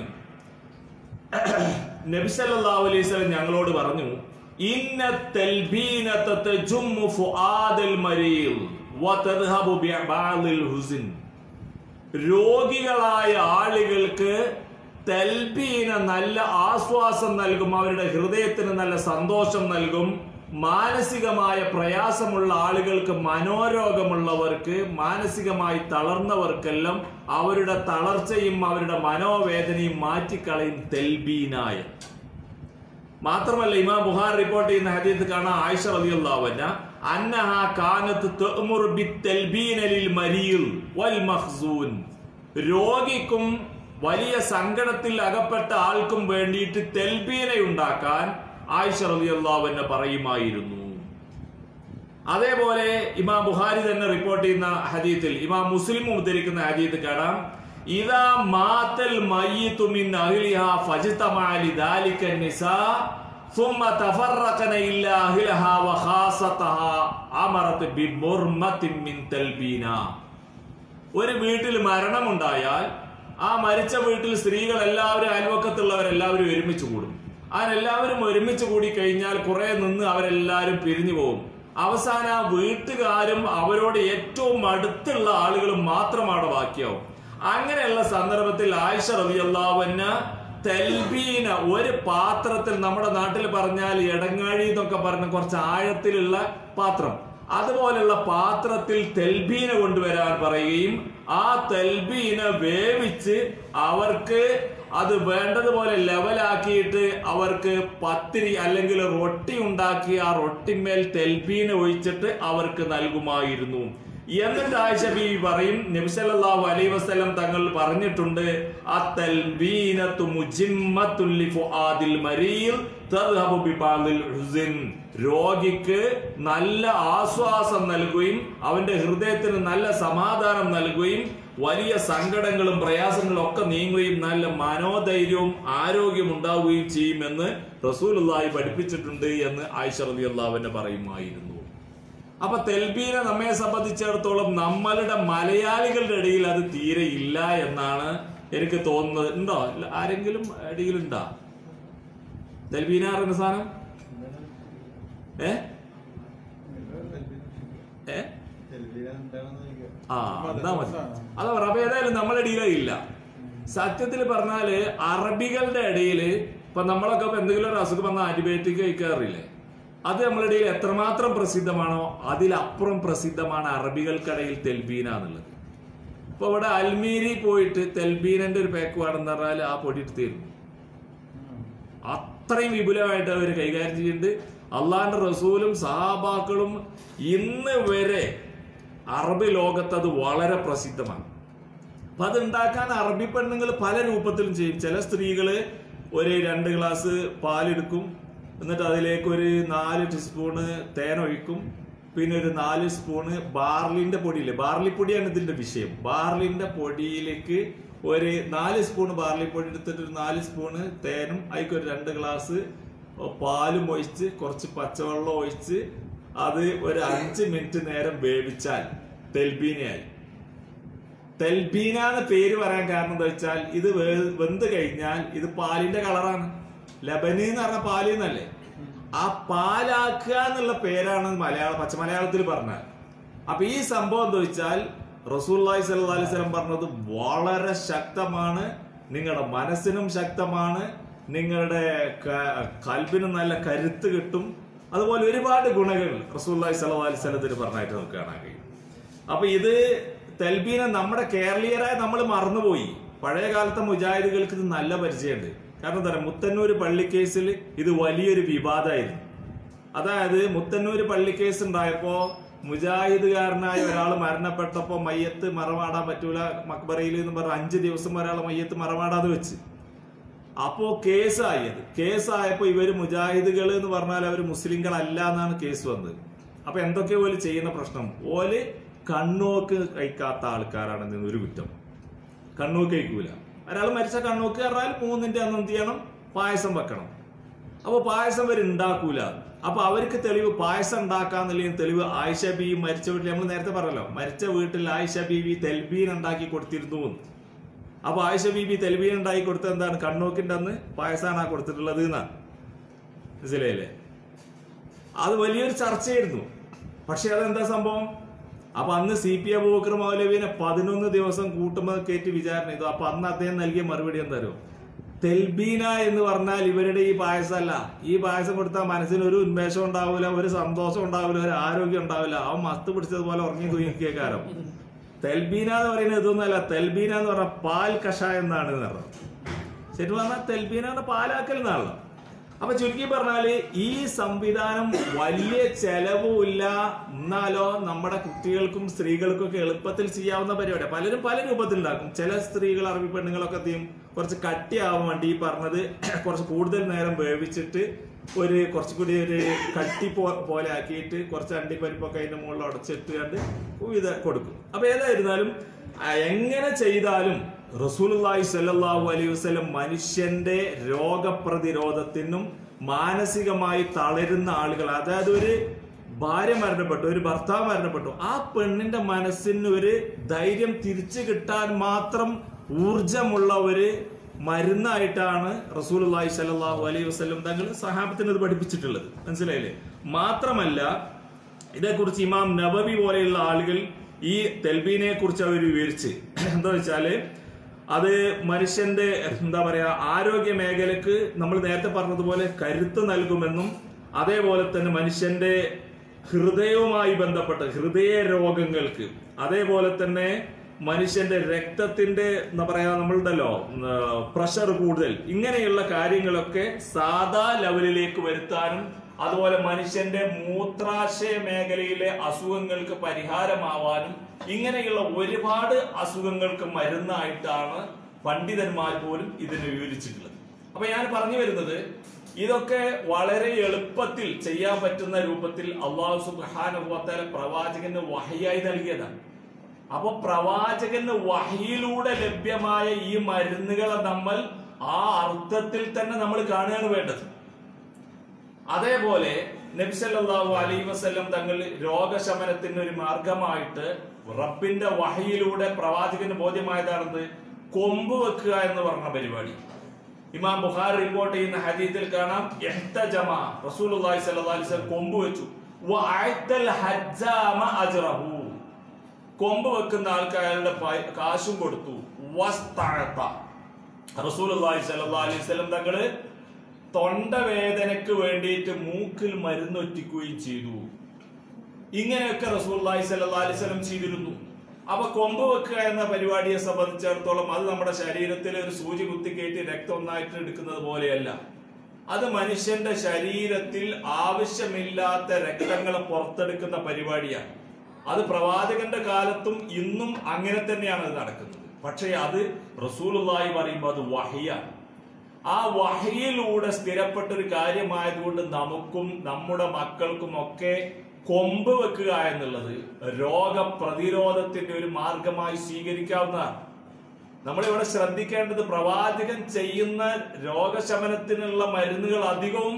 നബി സല്ലല്ലാഹു അലൈഹി വസല്ലം ഞങ്ങളോട് പറഞ്ഞു ഇന്ന തൽബീനത തജുമ്മു ഫുആദൽ മരീൽ വതദ്ഹബു ബിബഅദിൽ ഹുസ്ൻ രോഗികളായ ആളുകൾക്ക് തൽബീന നല്ല ആശ്വാസം നൽകും അവരുടെ ഹൃദയത്തിന് നല്ല സന്തോഷം നൽകും മാനസികമായ പ്രയാസമുള്ള ആളുകൾക്ക് മനോരോഗമുള്ളവർക്ക് മാനസികമായി തളർന്നവർക്കെല്ലാം അവരുടെ തളർച്ചയും അവരുടെ മനോവേദനയും മാറ്റിക്കളയും തെൽബീനായ മാത്രമല്ല ഇമാം ബുഹാർ റിപ്പോർട്ട് ചെയ്യുന്ന ഹദീത്ത് കാണാൻ ആയിഷ റളിയല്ലാഹു അൻഹ അന്നഹ കാനത്ത് തഅ്മുറു ബിത്തൽബീന ലിൽ മരീൽ വൽ മഖ്സൂൻ രോഗിക്കും വലിയ സങ്കടത്തിൽ അകപ്പെട്ട ആൾക്കും വേണ്ടിയിട്ട് തെൽബീന ഉണ്ടാക്കാൻ ആയിഷ റളിയല്ലാഹു അൻഹ പറയുമായിരുന്നു അതേപോലെ ഇമാം ബുഹാരി തന്നെ റിപ്പോർട്ട് ചെയ്യുന്ന ഹദീത്തിൽ ഇമാം മുസ്ലിം ഉദ്ധരിക്കുന്ന ഹദീത്ത് കാണാം ഇതാ മാത്തൽ മയ്യിത്തു മിൻ അഹ്ലിഹാ ഫജ്തമഅ ലിദാലിക നിസാ ثم تفرقن إلا أهلها وخاصتها أمرت بمرمة من تلبينا ഒരു വീട്ടിൽ മരണമുണ്ടായാൽ ആ മരിച്ച വീട്ടിൽ സ്ത്രീകൾ എല്ലാവരും അയൽവക്കത്തുള്ളവരെല്ലാവരും ഒരുമിച്ച് കൂടും അവരെല്ലാവരും ഒരുമിച്ച് കൂടി കഴിഞ്ഞാൽ കുറെ നിന്ന് അവരെല്ലാവരും പിരിഞ്ഞു പോകും അവസാനം ആ വീട്ടുകാരും അവരോട് ഏറ്റവും അടുത്തുള്ള ആളുകളും മാത്രമാണ് ബാക്കിയാവും അങ്ങനെയുള്ള സന്ദർഭത്തിൽ ആയിഷ റളിയല്ലാഹുവിന് തെൽബീന ഒരു പാത്രത്തിൽ നമ്മുടെ നാട്ടിൽ പറഞ്ഞാൽ എടങ്ങാഴി എന്നൊക്കെ പറഞ്ഞ കുറച്ച് ആഴത്തിലുള്ള പാത്രം അതുപോലുള്ള പാത്രത്തിൽ തെൽബീന കൊണ്ടുവരാൻ പറയുകയും ആ തെൽബീന വേവിച്ച് അവർക്ക് അത് വേണ്ടതുപോലെ ലെവലാക്കിയിട്ട് അവർക്ക് പത്തിരി അല്ലെങ്കിൽ റൊട്ടി ഉണ്ടാക്കി ആ റൊട്ടിമേൽ തെൽബീന ഒഴിച്ചിട്ട് അവർക്ക് നൽകുമായിരുന്നു എന്നിട്ട് ആയിഷ ബീവി പറയും നബിസല്ലാഹു അലൈ വസ്ലം തങ്ങൾ പറഞ്ഞിട്ടുണ്ട് അത്തൽബീനത്തു മുജിമ്മത്തുൽ ലിഫുആദിൽ മരീൽ തദ്ഹബു ബിബാദിൽ ഹുസിൻ രോഗിക്ക് നല്ല ആശ്വാസം നൽകുകയും അവന്റെ ഹൃദയത്തിന് നല്ല സമാധാനം നൽകുകയും വലിയ സങ്കടങ്ങളും പ്രയാസങ്ങളും ഒക്കെ നീങ്ങുകയും നല്ല മനോധൈര്യവും ആരോഗ്യം ഉണ്ടാവുകയും ചെയ്യുമെന്ന് റസൂലുള്ളാഹി പഠിപ്പിച്ചിട്ടുണ്ട് എന്ന് ആയിഷ റളിയല്ലാഹു അൻഹ പറയുമായിരുന്നു അപ്പൊ തെൽബീന നമ്മെ സംബന്ധിച്ചിടത്തോളം നമ്മളുടെ മലയാളികളുടെ ഇടയിൽ അത് തീരെ ഇല്ല എന്നാണ് എനിക്ക് തോന്നുന്നത് ഉണ്ടോ ഇല്ല, ആരെങ്കിലും ഇടയിലുണ്ടോ തെൽബീന പറയുന്ന സാധനം ഏ ഏ ആ എന്നാ മതി അതാ പറ അപ്പൊ ഏതായാലും നമ്മുടെ ഇടയിലേ ഇല്ല സത്യത്തിൽ പറഞ്ഞാല് അറബികളുടെ ഇടയില് ഇപ്പൊ നമ്മളൊക്കെ ഇപ്പൊ എന്തെങ്കിലും ഒരു അസുഖം വന്നാൽ ആന്റിബയോട്ടിക് കഴിക്കാറില്ലേ അത് നമ്മുടെ ഇടയിൽ എത്രമാത്രം പ്രസിദ്ധമാണോ അതിലപ്പുറം പ്രസിദ്ധമാണ് അറബികൾക്കിടയിൽ തെൽബീന എന്നുള്ളത് ഇപ്പൊ ഇവിടെ അൽമീരി പോയിട്ട് തെൽബീനന്റെ ഒരു പാക്ക് വേണമെന്ന് പറഞ്ഞാൽ ആ പൊടി എടുത്ത് തരും അത്രയും വിപുലമായിട്ട് അവർ കൈകാര്യം ചെയ്യുന്നുണ്ട് അള്ളാന്റെ റസൂലും സഹാബാക്കളും ഇന്ന് വരെ അറബി ലോകത്ത് അത് വളരെ പ്രസിദ്ധമാണ് അപ്പൊ അത് ഉണ്ടാക്കാൻ അറബി പെണ്ണുങ്ങൾ പല രൂപത്തിലും ചെയ്യും ചില സ്ത്രീകള് ഒരു രണ്ട് ഗ്ലാസ് പാലെടുക്കും എന്നിട്ട് അതിലേക്ക് ഒരു നാല് ടീസ്പൂണ് തേൻ ഒഴിക്കും പിന്നെ ഒരു നാല് സ്പൂണ് ബാർലിന്റെ പൊടിയില്ലേ ബാർലി പൊടിയാണ് ഇതിന്റെ വിഷയം ബാർലിന്റെ പൊടിയിലേക്ക് ഒരു നാല് സ്പൂൺ ബാർലി പൊടി എടുത്തിട്ട് ഒരു നാല് സ്പൂണ് തേനും അതിലേക്ക് ഒരു രണ്ട് ഗ്ലാസ് പാലും ഒഴിച്ച് കുറച്ച് പച്ചവെള്ളം ഒഴിച്ച് അത് ഒരു അഞ്ച് മിനിറ്റ് നേരം വേവിച്ചാൽ തെൽബീനയായി തെൽബീന എന്ന് പേര് പറയാൻ കാരണം എന്താ വെച്ചാൽ ഇത് വേ- വെന്ത് കഴിഞ്ഞാൽ ഇത് പാലിന്റെ കളറാണ് ലബനി എന്ന് പറഞ്ഞ പാല് എന്നല്ലേ ആ പാലാക്കുക എന്നുള്ള പേരാണ് മലയാള പച്ച മലയാളത്തിൽ പറഞ്ഞത് അപ്പൊ ഈ സംഭവം എന്താ വെച്ചാൽ റസൂല്ലായി സല്ലല്ലാഹു അലൈഹി വസല്ലം പറഞ്ഞത് വളരെ ശക്തമാണ് നിങ്ങളുടെ മനസ്സിനും ശക്തമാണ് നിങ്ങളുടെ ക- കൽബിനും നല്ല കരുത്ത് കിട്ടും അതുപോലെ ഒരുപാട് ഗുണങ്ങൾ റസൂല്ലായി സല്ലല്ലാഹു അലൈഹി വസല്ലത്തിന് പറഞ്ഞായിട്ട് നമുക്ക് കാണാൻ കഴിയും അപ്പൊ ഇത് തെൽബീന നമ്മുടെ കേരളീയരായ നമ്മൾ മറന്നുപോയി പഴയ കാലത്തെ മുജാഹിദുകൾക്ക് ഇത് നല്ല പരിചയമുണ്ട് കാരണം എന്താ പറയുക മുത്തന്നൂർ പള്ളിക്കേസിൽ ഇത് വലിയൊരു വിവാദമായിരുന്നു അതായത് മുത്തന്നൂർ പള്ളിക്കേസ് ഉണ്ടായപ്പോ മുജാഹിദുകാരനായ ഒരാൾ മരണപ്പെട്ടപ്പോ മയ്യത്ത് മറമാടാൻ പറ്റൂല മക്ബറയിൽ എന്ന് പറഞ്ഞ അഞ്ച് ദിവസം ഒരാൾ മയ്യത്ത് മറമാടാതെ വെച്ച് അപ്പോ കേസായത് കേസായപ്പോ ഇവര് മുജാഹിദുകൾ എന്ന് പറഞ്ഞാൽ അവർ മുസ്ലിങ്ങളല്ല എന്നാണ് കേസ് വന്നത് അപ്പൊ എന്തൊക്കെ ഓല് ചെയ്യുന്ന പ്രശ്നം ഓല് കണ്ണോക്ക് കഴിക്കാത്ത ആൾക്കാരാണ് ഇതിന് ഒരു കുറ്റം കണ്ണൂക്ക് കഴിക്കൂല ഒരാൾ മരിച്ച കണ്ണൂക്ക് പറഞ്ഞാൽ മൂന്നിന്റെ അന്ന് എന്ത് ചെയ്യണം പായസം വെക്കണം അപ്പൊ പായസം അവർ ഉണ്ടാക്കൂല അപ്പൊ അവർക്ക് തെളിവ് പായസം ഉണ്ടാക്കാന്നുള്ള തെളിവ് ആയിഷ ബി മരിച്ച വീട്ടിൽ നമ്മൾ നേരത്തെ പറഞ്ഞല്ലോ മരിച്ച വീട്ടിൽ ആയിഷ ബീവി തെൽബീൻ ഉണ്ടാക്കി കൊടുത്തിരുന്നു എന്ന്. അപ്പൊ ആയിഷ ബീബി തെൽബീൻ ഉണ്ടാക്കി കൊടുത്തത് എന്താണ് കണ്ണൂക്കിന്റെ അന്ന് പായസമാണ് ആ കൊടുത്തിട്ടുള്ളത് എന്നാ മനസ്സിലായില്ലേ അത് വലിയൊരു ചർച്ചയായിരുന്നു പക്ഷെ അതെന്താ സംഭവം അപ്പൊ അന്ന് സി പി അബൂബക്കർ മൗലവിനെ പതിനൊന്ന് ദിവസം കൂട്ടുമ്പോൾ കയറ്റി വിചാരണ ചെയ്തു അപ്പൊ അന്ന് അദ്ദേഹം നൽകിയ മറുപടി എന്തായാലും തെൽബീന എന്ന് പറഞ്ഞാൽ ഇവരുടെ ഈ പായസമല്ല ഈ പായസം കൊടുത്താൽ മനസ്സിന് ഒരു ഉന്മേഷം ഉണ്ടാവില്ല ഒരു സന്തോഷം ഉണ്ടാവില്ല ഒരു ആരോഗ്യം ഉണ്ടാവില്ല അവൻ മസ്ത് പിടിച്ചതുപോലെ ഉറങ്ങി തൂങ്ങിക്കേക്കാരം തെൽബീന എന്ന് പറയുന്നത് ഇതൊന്നുമല്ല തെൽബീന എന്ന് പറഞ്ഞാൽ പാൽ കഷായം എന്നാണ് എന്ന് പറഞ്ഞത് ശരിക്കും പറഞ്ഞാൽ തെൽബീന എന്ന പാലാക്കൽ എന്നാണല്ലോ അപ്പൊ ചുരുക്കി പറഞ്ഞാല് ഈ സംവിധാനം വലിയ ചെലവുമില്ല എന്നാലോ നമ്മുടെ കുട്ടികൾക്കും സ്ത്രീകൾക്കും ഒക്കെ എളുപ്പത്തിൽ ചെയ്യാവുന്ന പരിപാടിയാണ് പലരും പല രൂപത്തിൽ ഉണ്ടാക്കും ചില സ്ത്രീകൾ അറബി പെണ്ണുങ്ങളൊക്കെ എന്ത് ചെയ്യും കുറച്ച് കട്ടിയാവാൻ വേണ്ടി ഈ പറഞ്ഞത് കുറച്ച് കൂടുതൽ നേരം വേവിച്ചിട്ട് ഒരു കുറച്ചുകൂടി ഒരു കട്ടി പോ- പോലെ ആക്കിയിട്ട് കുറച്ച് അണ്ടിപ്പരിപ്പൊക്കെ അതിന്റെ മുകളിൽ ഉടച്ചിട്ട് കണ്ട് ഇത് കൊടുക്കും അപ്പൊ ഏതായിരുന്നാലും ആ, എങ്ങനെ ചെയ്താലും റസൂലുള്ളാഹി സ്വല്ലല്ലാഹു അലൈഹി വസല്ലം മനുഷ്യന്റെ രോഗപ്രതിരോധത്തിനും മാനസികമായി തളരുന്ന ആളുകൾ അതായത് ഒരു ഭാര്യ മരണപ്പെട്ടു ഒരു ഭർത്താവ് മരണപ്പെട്ടു ആ പെണ്ണിന്റെ മനസ്സിന് ഒരു ധൈര്യം തിരിച്ചു കിട്ടാൻ മാത്രം ഊർജമുള്ള ഒരു മരുന്നായിട്ടാണ് റസൂലുള്ളാഹി സ്വല്ലല്ലാഹു അലൈഹി വസല്ലം തങ്ങൾ സഹാബത്തിന് ഇത് പഠിപ്പിച്ചിട്ടുള്ളത് മനസ്സിലായില്ലേ മാത്രമല്ല ഇതേക്കുറിച്ച് ഇമാം നബവി പോലെയുള്ള ആളുകൾ ഈ തെൽബീനെ കുറിച്ച് അവർ വിവരിച്ച് എന്താ വെച്ചാല് അത് മനുഷ്യന്റെ എന്താ പറയാ ആരോഗ്യ മേഖലക്ക് നമ്മൾ നേരത്തെ പറഞ്ഞതുപോലെ കരുത്ത് നൽകുമെന്നും അതേപോലെ തന്നെ മനുഷ്യന്റെ ഹൃദയവുമായി ബന്ധപ്പെട്ട ഹൃദയ രോഗങ്ങൾക്ക് അതേപോലെ തന്നെ മനുഷ്യന്റെ രക്തത്തിന്റെ എന്താ പറയാ നമ്മളുണ്ടല്ലോ പ്രഷർ കൂടുതൽ ഇങ്ങനെയുള്ള കാര്യങ്ങളൊക്കെ സാധാ ലെവലിലേക്ക് വരുത്താനും അതുപോലെ മനുഷ്യന്റെ മൂത്രാശയ മേഖലയിലെ അസുഖങ്ങൾക്ക് പരിഹാരമാവാനും ഇങ്ങനെയുള്ള ഒരുപാട് അസുഖങ്ങൾക്ക് മരുന്നായിട്ടാണ് പണ്ഡിതന്മാർ പോലും ഇതിനെ വിവരിച്ചിട്ടുള്ളത് അപ്പൊ ഞാൻ പറഞ്ഞു വരുന്നത് ഇതൊക്കെ വളരെ എളുപ്പത്തിൽ ചെയ്യാൻ പറ്റുന്ന രൂപത്തിൽ അള്ളാഹു സുബാനുഭവത്താല പ്രവാചകന് വഹയായി നൽകിയതാണ് അപ്പൊ പ്രവാചകന് വഹിയിലൂടെ ലഭ്യമായ ഈ മരുന്നുകളെ നമ്മൾ ആ അർത്ഥത്തിൽ തന്നെ നമ്മൾ കാണുകയാണ് വേണ്ടത് അതേപോലെ നബിസല്ലാഹു അലൈ വസ്ല്ലം തങ്ങൾ രോഗശമനത്തിന് ഒരു മാർഗമായിട്ട് റബ്ബിന്റെ വഹയിലൂടെ പ്രവാചകന് ബോധ്യമായതാണെന്ന് കൊമ്പ് വെക്കുക എന്ന് പറഞ്ഞ പരിപാടി ഇമാം ബുഖാർ റിപ്പോർട്ട് ചെയ്യുന്ന ഹദീത്തിൽ കാണാം ഇഹ്തജമ റസൂലുള്ളാഹി സ്വല്ലല്ലാഹു അലൈഹി വസല്ലം കൊമ്പ് വെച്ചു വഅത്തൽ ഹജ്ജാമ അജ്റഹു കൊമ്പ് വെക്കുന്ന ആൾക്ക് അയാളുടെ പൈ- കാശും കൊടുത്തു വസ്തഅത റസൂലുള്ളാഹി സ്വല്ലല്ലാഹു അലൈഹി വസല്ലം തങ്ങള് തൊണ്ടവേദനക്ക് വേണ്ടിയിട്ട് മൂക്കിൽ മരുന്നൊറ്റിക്കുകയും ചെയ്തു ഇങ്ങനെയൊക്കെ റസൂലുള്ളാഹി സ്വല്ലല്ലാഹു അലൈഹി വസല്ലം ചെയ്തിരുന്നു അപ്പൊ കൊമ്പ് വെക്കുക എന്ന പരിപാടിയെ സംബന്ധിച്ചിടത്തോളം അത് നമ്മുടെ ശരീരത്തിൽ ഒരു സൂചി കുത്തിക്കയറ്റി രക്തം ഒന്നായിട്ട് എടുക്കുന്നത് പോലെയല്ല അത് മനുഷ്യന്റെ ശരീരത്തിൽ ആവശ്യമില്ലാത്ത രക്തങ്ങളെ പുറത്തെടുക്കുന്ന പരിപാടിയാണ് അത് പ്രവാചകന്റെ കാലത്തും ഇന്നും അങ്ങനെ തന്നെയാണ് അത് നടക്കുന്നത് പക്ഷേ അത് റസൂലുള്ളാഹി പറയുമ്പോൾ അത് വഹിയാണ് ആ വഹയിലൂടെ സ്ഥിരപ്പെട്ട ഒരു കാര്യമായതുകൊണ്ട് നമുക്കും നമ്മുടെ മക്കൾക്കും ഒക്കെ കൊമ്പ് വെക്കുക എന്നുള്ളത് രോഗപ്രതിരോധത്തിന്റെ ഒരു മാർഗമായി സ്വീകരിക്കാവുന്നതാണ് നമ്മളിവിടെ ശ്രദ്ധിക്കേണ്ടത് പ്രവാചകൻ ചെയ്യുന്ന രോഗശമനത്തിനുള്ള മരുന്നുകൾ അധികവും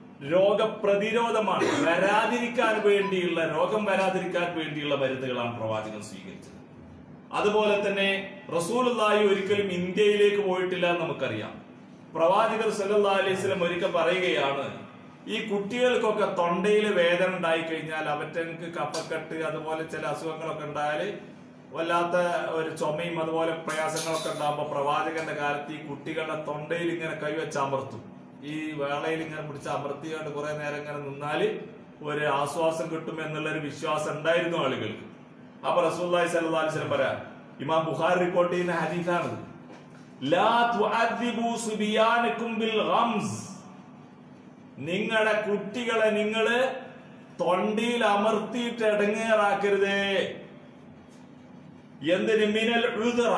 രോഗപ്രതിരോധമാണ് വരാതിരിക്കാൻ വേണ്ടിയുള്ള രോഗം വരാതിരിക്കാൻ വേണ്ടിയുള്ള മരുന്നുകളാണ് പ്രവാചകൻ സ്വീകരിച്ചത് അതുപോലെ തന്നെ റസൂലുള്ളാഹി ഒരിക്കലും ഇന്ത്യയിലേക്ക് പോയിട്ടില്ല എന്ന് നമുക്കറിയാം പ്രവാചകർ സല്ലല്ലാഹു അലൈഹി വസല്ലം ഒരിക്കൽ പറയുകയാണ് ഈ കുട്ടികൾക്കൊക്കെ തൊണ്ടയിൽ വേദന ഉണ്ടായി കഴിഞ്ഞാൽ അവറ്റങ്ങൾക്ക് കഫക്കെട്ട് അതുപോലെ ചില അസുഖങ്ങളൊക്കെ ഉണ്ടായാൽ വല്ലാത്ത ഒരു ചുമയും അതുപോലെ പ്രയാസങ്ങളൊക്കെ ഉണ്ടാകുമ്പോൾ പ്രവാചകന്റെ കാലത്ത് ഈ കുട്ടികളുടെ തൊണ്ടയിൽ ഇങ്ങനെ കൈവച്ച് അമർത്തും ഈ വേളയിൽ ഇങ്ങനെ പിടിച്ച് അമർത്തിയാണ്ട് കുറെ നേരം ഇങ്ങനെ നിന്നാല് ഒരു ആശ്വാസം കിട്ടും എന്നുള്ള ഒരു വിശ്വാസം ഉണ്ടായിരുന്നു ആളുകൾക്ക് അപ്പൊ റസൂലുള്ളാഹി സ്വല്ലല്ലാഹു അലൈഹി വസല്ലം പറയാം ഇമാം ബുഖാരി റിപ്പോർട്ട് ചെയ്യുന്ന ഹദീസാണിത് ലാ തുഅദ്ദിബു സുബിയാനക്കും ബിൽ ഗംസ് നിങ്ങളുടെ കുട്ടികളെ നിങ്ങള് തൊണ്ടിയിൽ അമർത്തിയിട്ട് ഇടങ്ങേറാക്കരുതേ എന്തിന് മിനൽ ഉഴുതറ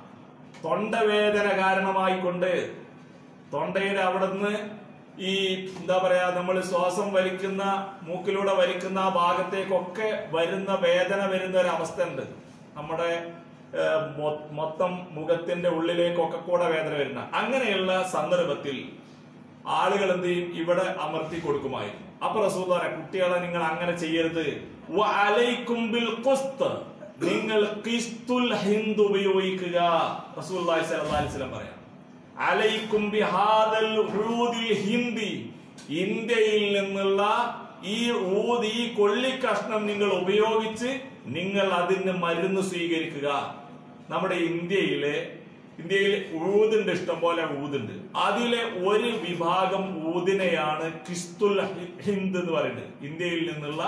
തൊണ്ടവേദന കാരണമായിക്കൊണ്ട് തൊണ്ടയുടെ അവിടുന്ന് ഈ എന്താ പറയാ നമ്മൾ ശ്വാസം വലിക്കുന്ന മൂക്കിലൂടെ വലിക്കുന്ന ആ ഭാഗത്തേക്കൊക്കെ വരുന്ന വേദന വരുന്ന ഒരു അവസ്ഥ ഉണ്ട് നമ്മുടെ ഏഹ്, മൊ- മൊത്തം മുഖത്തിന്റെ ഉള്ളിലേക്കൊക്കെ കൂടെ വേദന വരുന്ന അങ്ങനെയുള്ള സന്ദർഭത്തിൽ ആളുകൾ എന്ത് ചെയ്യും ഇവിടെ അമർത്തി കൊടുക്കുമായിരുന്നു അപ്പൊ റസൂൽ പറയാം കുട്ടികളെ നിങ്ങൾ അങ്ങനെ ചെയ്യരുത് വ അലൈക്കും ബിൽ ഖുസ്ത്. നിങ്ങൾ ഖിസ്തുൽ ഹിന്ദ് ഉപയോഗിക്കുക റസൂൽ അലൈഹി പറയാം അലൈക്കും ബിഹാദൽ ഉഊദിൽ ഹിന്ദി ഇന്ത്യയിൽ നിന്നുള്ള ഈ ഊത് ഈ കൊള്ളിക്കഷ്ണം നിങ്ങൾ ഉപയോഗിച്ച് നിങ്ങൾ അതിന് മരുന്ന് സ്വീകരിക്കുക നമ്മുടെ ഇന്ത്യയിലെ ഇന്ത്യയിൽ ഊതുണ്ട് ഇഷ്ടം പോലെ ഊതുണ്ട് അതിലെ ഒരു വിഭാഗം ഊതിനെയാണ് ക്രിസ്തുൽ ഹി- ഹിന്ദ് എന്ന് പറയുന്നത് ഇന്ത്യയിൽ നിന്നുള്ള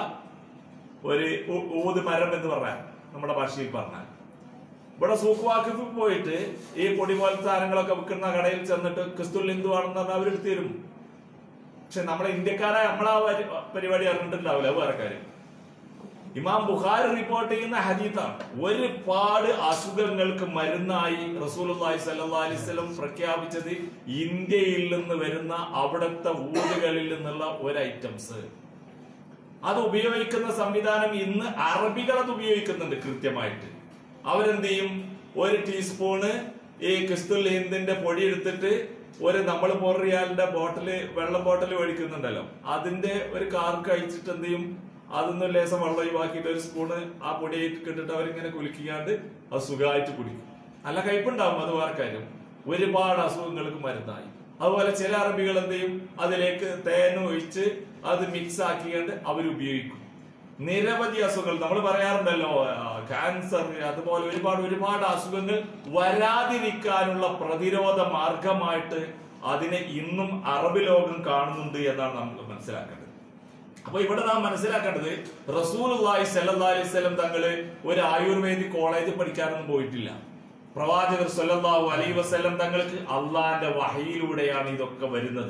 ഒരു ഊ- ഊത് മരം എന്ന് പറഞ്ഞാൽ നമ്മുടെ ഭാഷയിൽ പറഞ്ഞാൽ ഇവിടെ സൂക്കുവാക്കിൽ പോയിട്ട് ഈ പൊടി പോലത്തെ സാധനങ്ങളൊക്കെ വിൽക്കുന്ന കടയിൽ ചെന്നിട്ട് ക്രിസ്തുൽ ഹിന്ദു ആണെന്ന് പറഞ്ഞാൽ അവരെടുത്ത് തരും പക്ഷെ നമ്മുടെ ഇന്ത്യക്കാരായ നമ്മളാ പരി- പരിപാടി അറിഞ്ഞിട്ടുണ്ടാവില്ല അത് വേറെ കാര്യം ഇമാം ബുഖാരി റിപ്പോർട്ട് ചെയ്യുന്ന ഹദീത്താണ് ഒരുപാട് അസുഖങ്ങൾക്ക് മരുന്നായി റസൂലുള്ളാഹി സ്വല്ലല്ലാഹി അലൈഹി വസല്ലം പ്രഖ്യാപിച്ചത് ഇന്ത്യയിൽ നിന്ന് വരുന്ന അവിടുത്തെ ഊരുകളിൽ നിന്നുള്ള ഒരു ഐറ്റംസ് അത് ഉപയോഗിക്കുന്ന സംവിധാനം ഇന്ന് അറബികൾ അത് ഉപയോഗിക്കുന്നുണ്ട് കൃത്യമായിട്ട് അവരെന്ത് ചെയ്യും ഒരു ടീസ്പൂണ് ഈ ക്രിസ്തുൽ ഹിന്ദിന്റെ പൊടി എടുത്തിട്ട് ഒരു നമ്മൾ റിയാലിന്റെ ബോട്ടില് വെള്ളം ബോട്ടിൽ ഒഴിക്കുന്നുണ്ടല്ലോ അതിന്റെ ഒരു കാർക്ക് അയച്ചിട്ട് എന്ത് ചെയ്യും അതൊന്നും ലേസം വെള്ളം ഒഴിവാക്കിയിട്ട് ഒരു സ്പൂണ് ആ പൊടി ഇട്ടിട്ട് അവരിങ്ങനെ കുലുക്കിയാണ്ട് അത് സുഖമായിട്ട് കുടിക്കും നല്ല കയ്പുണ്ടാവും അത് വേറെ കാര്യം ഒരുപാട് അസുഖങ്ങൾക്ക് മരുന്നായി അതുപോലെ ചില അറബികൾ എന്ത് ചെയ്യും അതിലേക്ക് തേൻ ഒഴിച്ച് അത് മിക്സ് ആക്കിയാണ്ട് അവർ ഉപയോഗിക്കും നിരവധി അസുഖങ്ങൾ നമ്മൾ പറയാറുണ്ടല്ലോ ക്യാൻസർ അതുപോലെ ഒരുപാട് ഒരുപാട് അസുഖങ്ങൾ വരാതിരിക്കാനുള്ള പ്രതിരോധ മാർഗമായിട്ട് അതിനെ ഇന്നും അറബ് ലോകം കാണുന്നുണ്ട് എന്നാണ് നമുക്ക് മനസ്സിലാക്കേണ്ടത് അപ്പൊ ഇവിടെ നാം മനസ്സിലാക്കേണ്ടത് റസൂൽ സല്ലല്ലാഹു അലൈഹി വസല്ലം തങ്ങള് ഒരു ആയുർവേദിക് കോളേജിൽ പഠിക്കാനൊന്നും പോയിട്ടില്ല പ്രവാചകർ സല്ലല്ലാഹു അലൈഹി വസല്ലം തങ്ങൾക്ക് അള്ളാന്റെ വഹയിലൂടെയാണ് ഇതൊക്കെ വരുന്നത്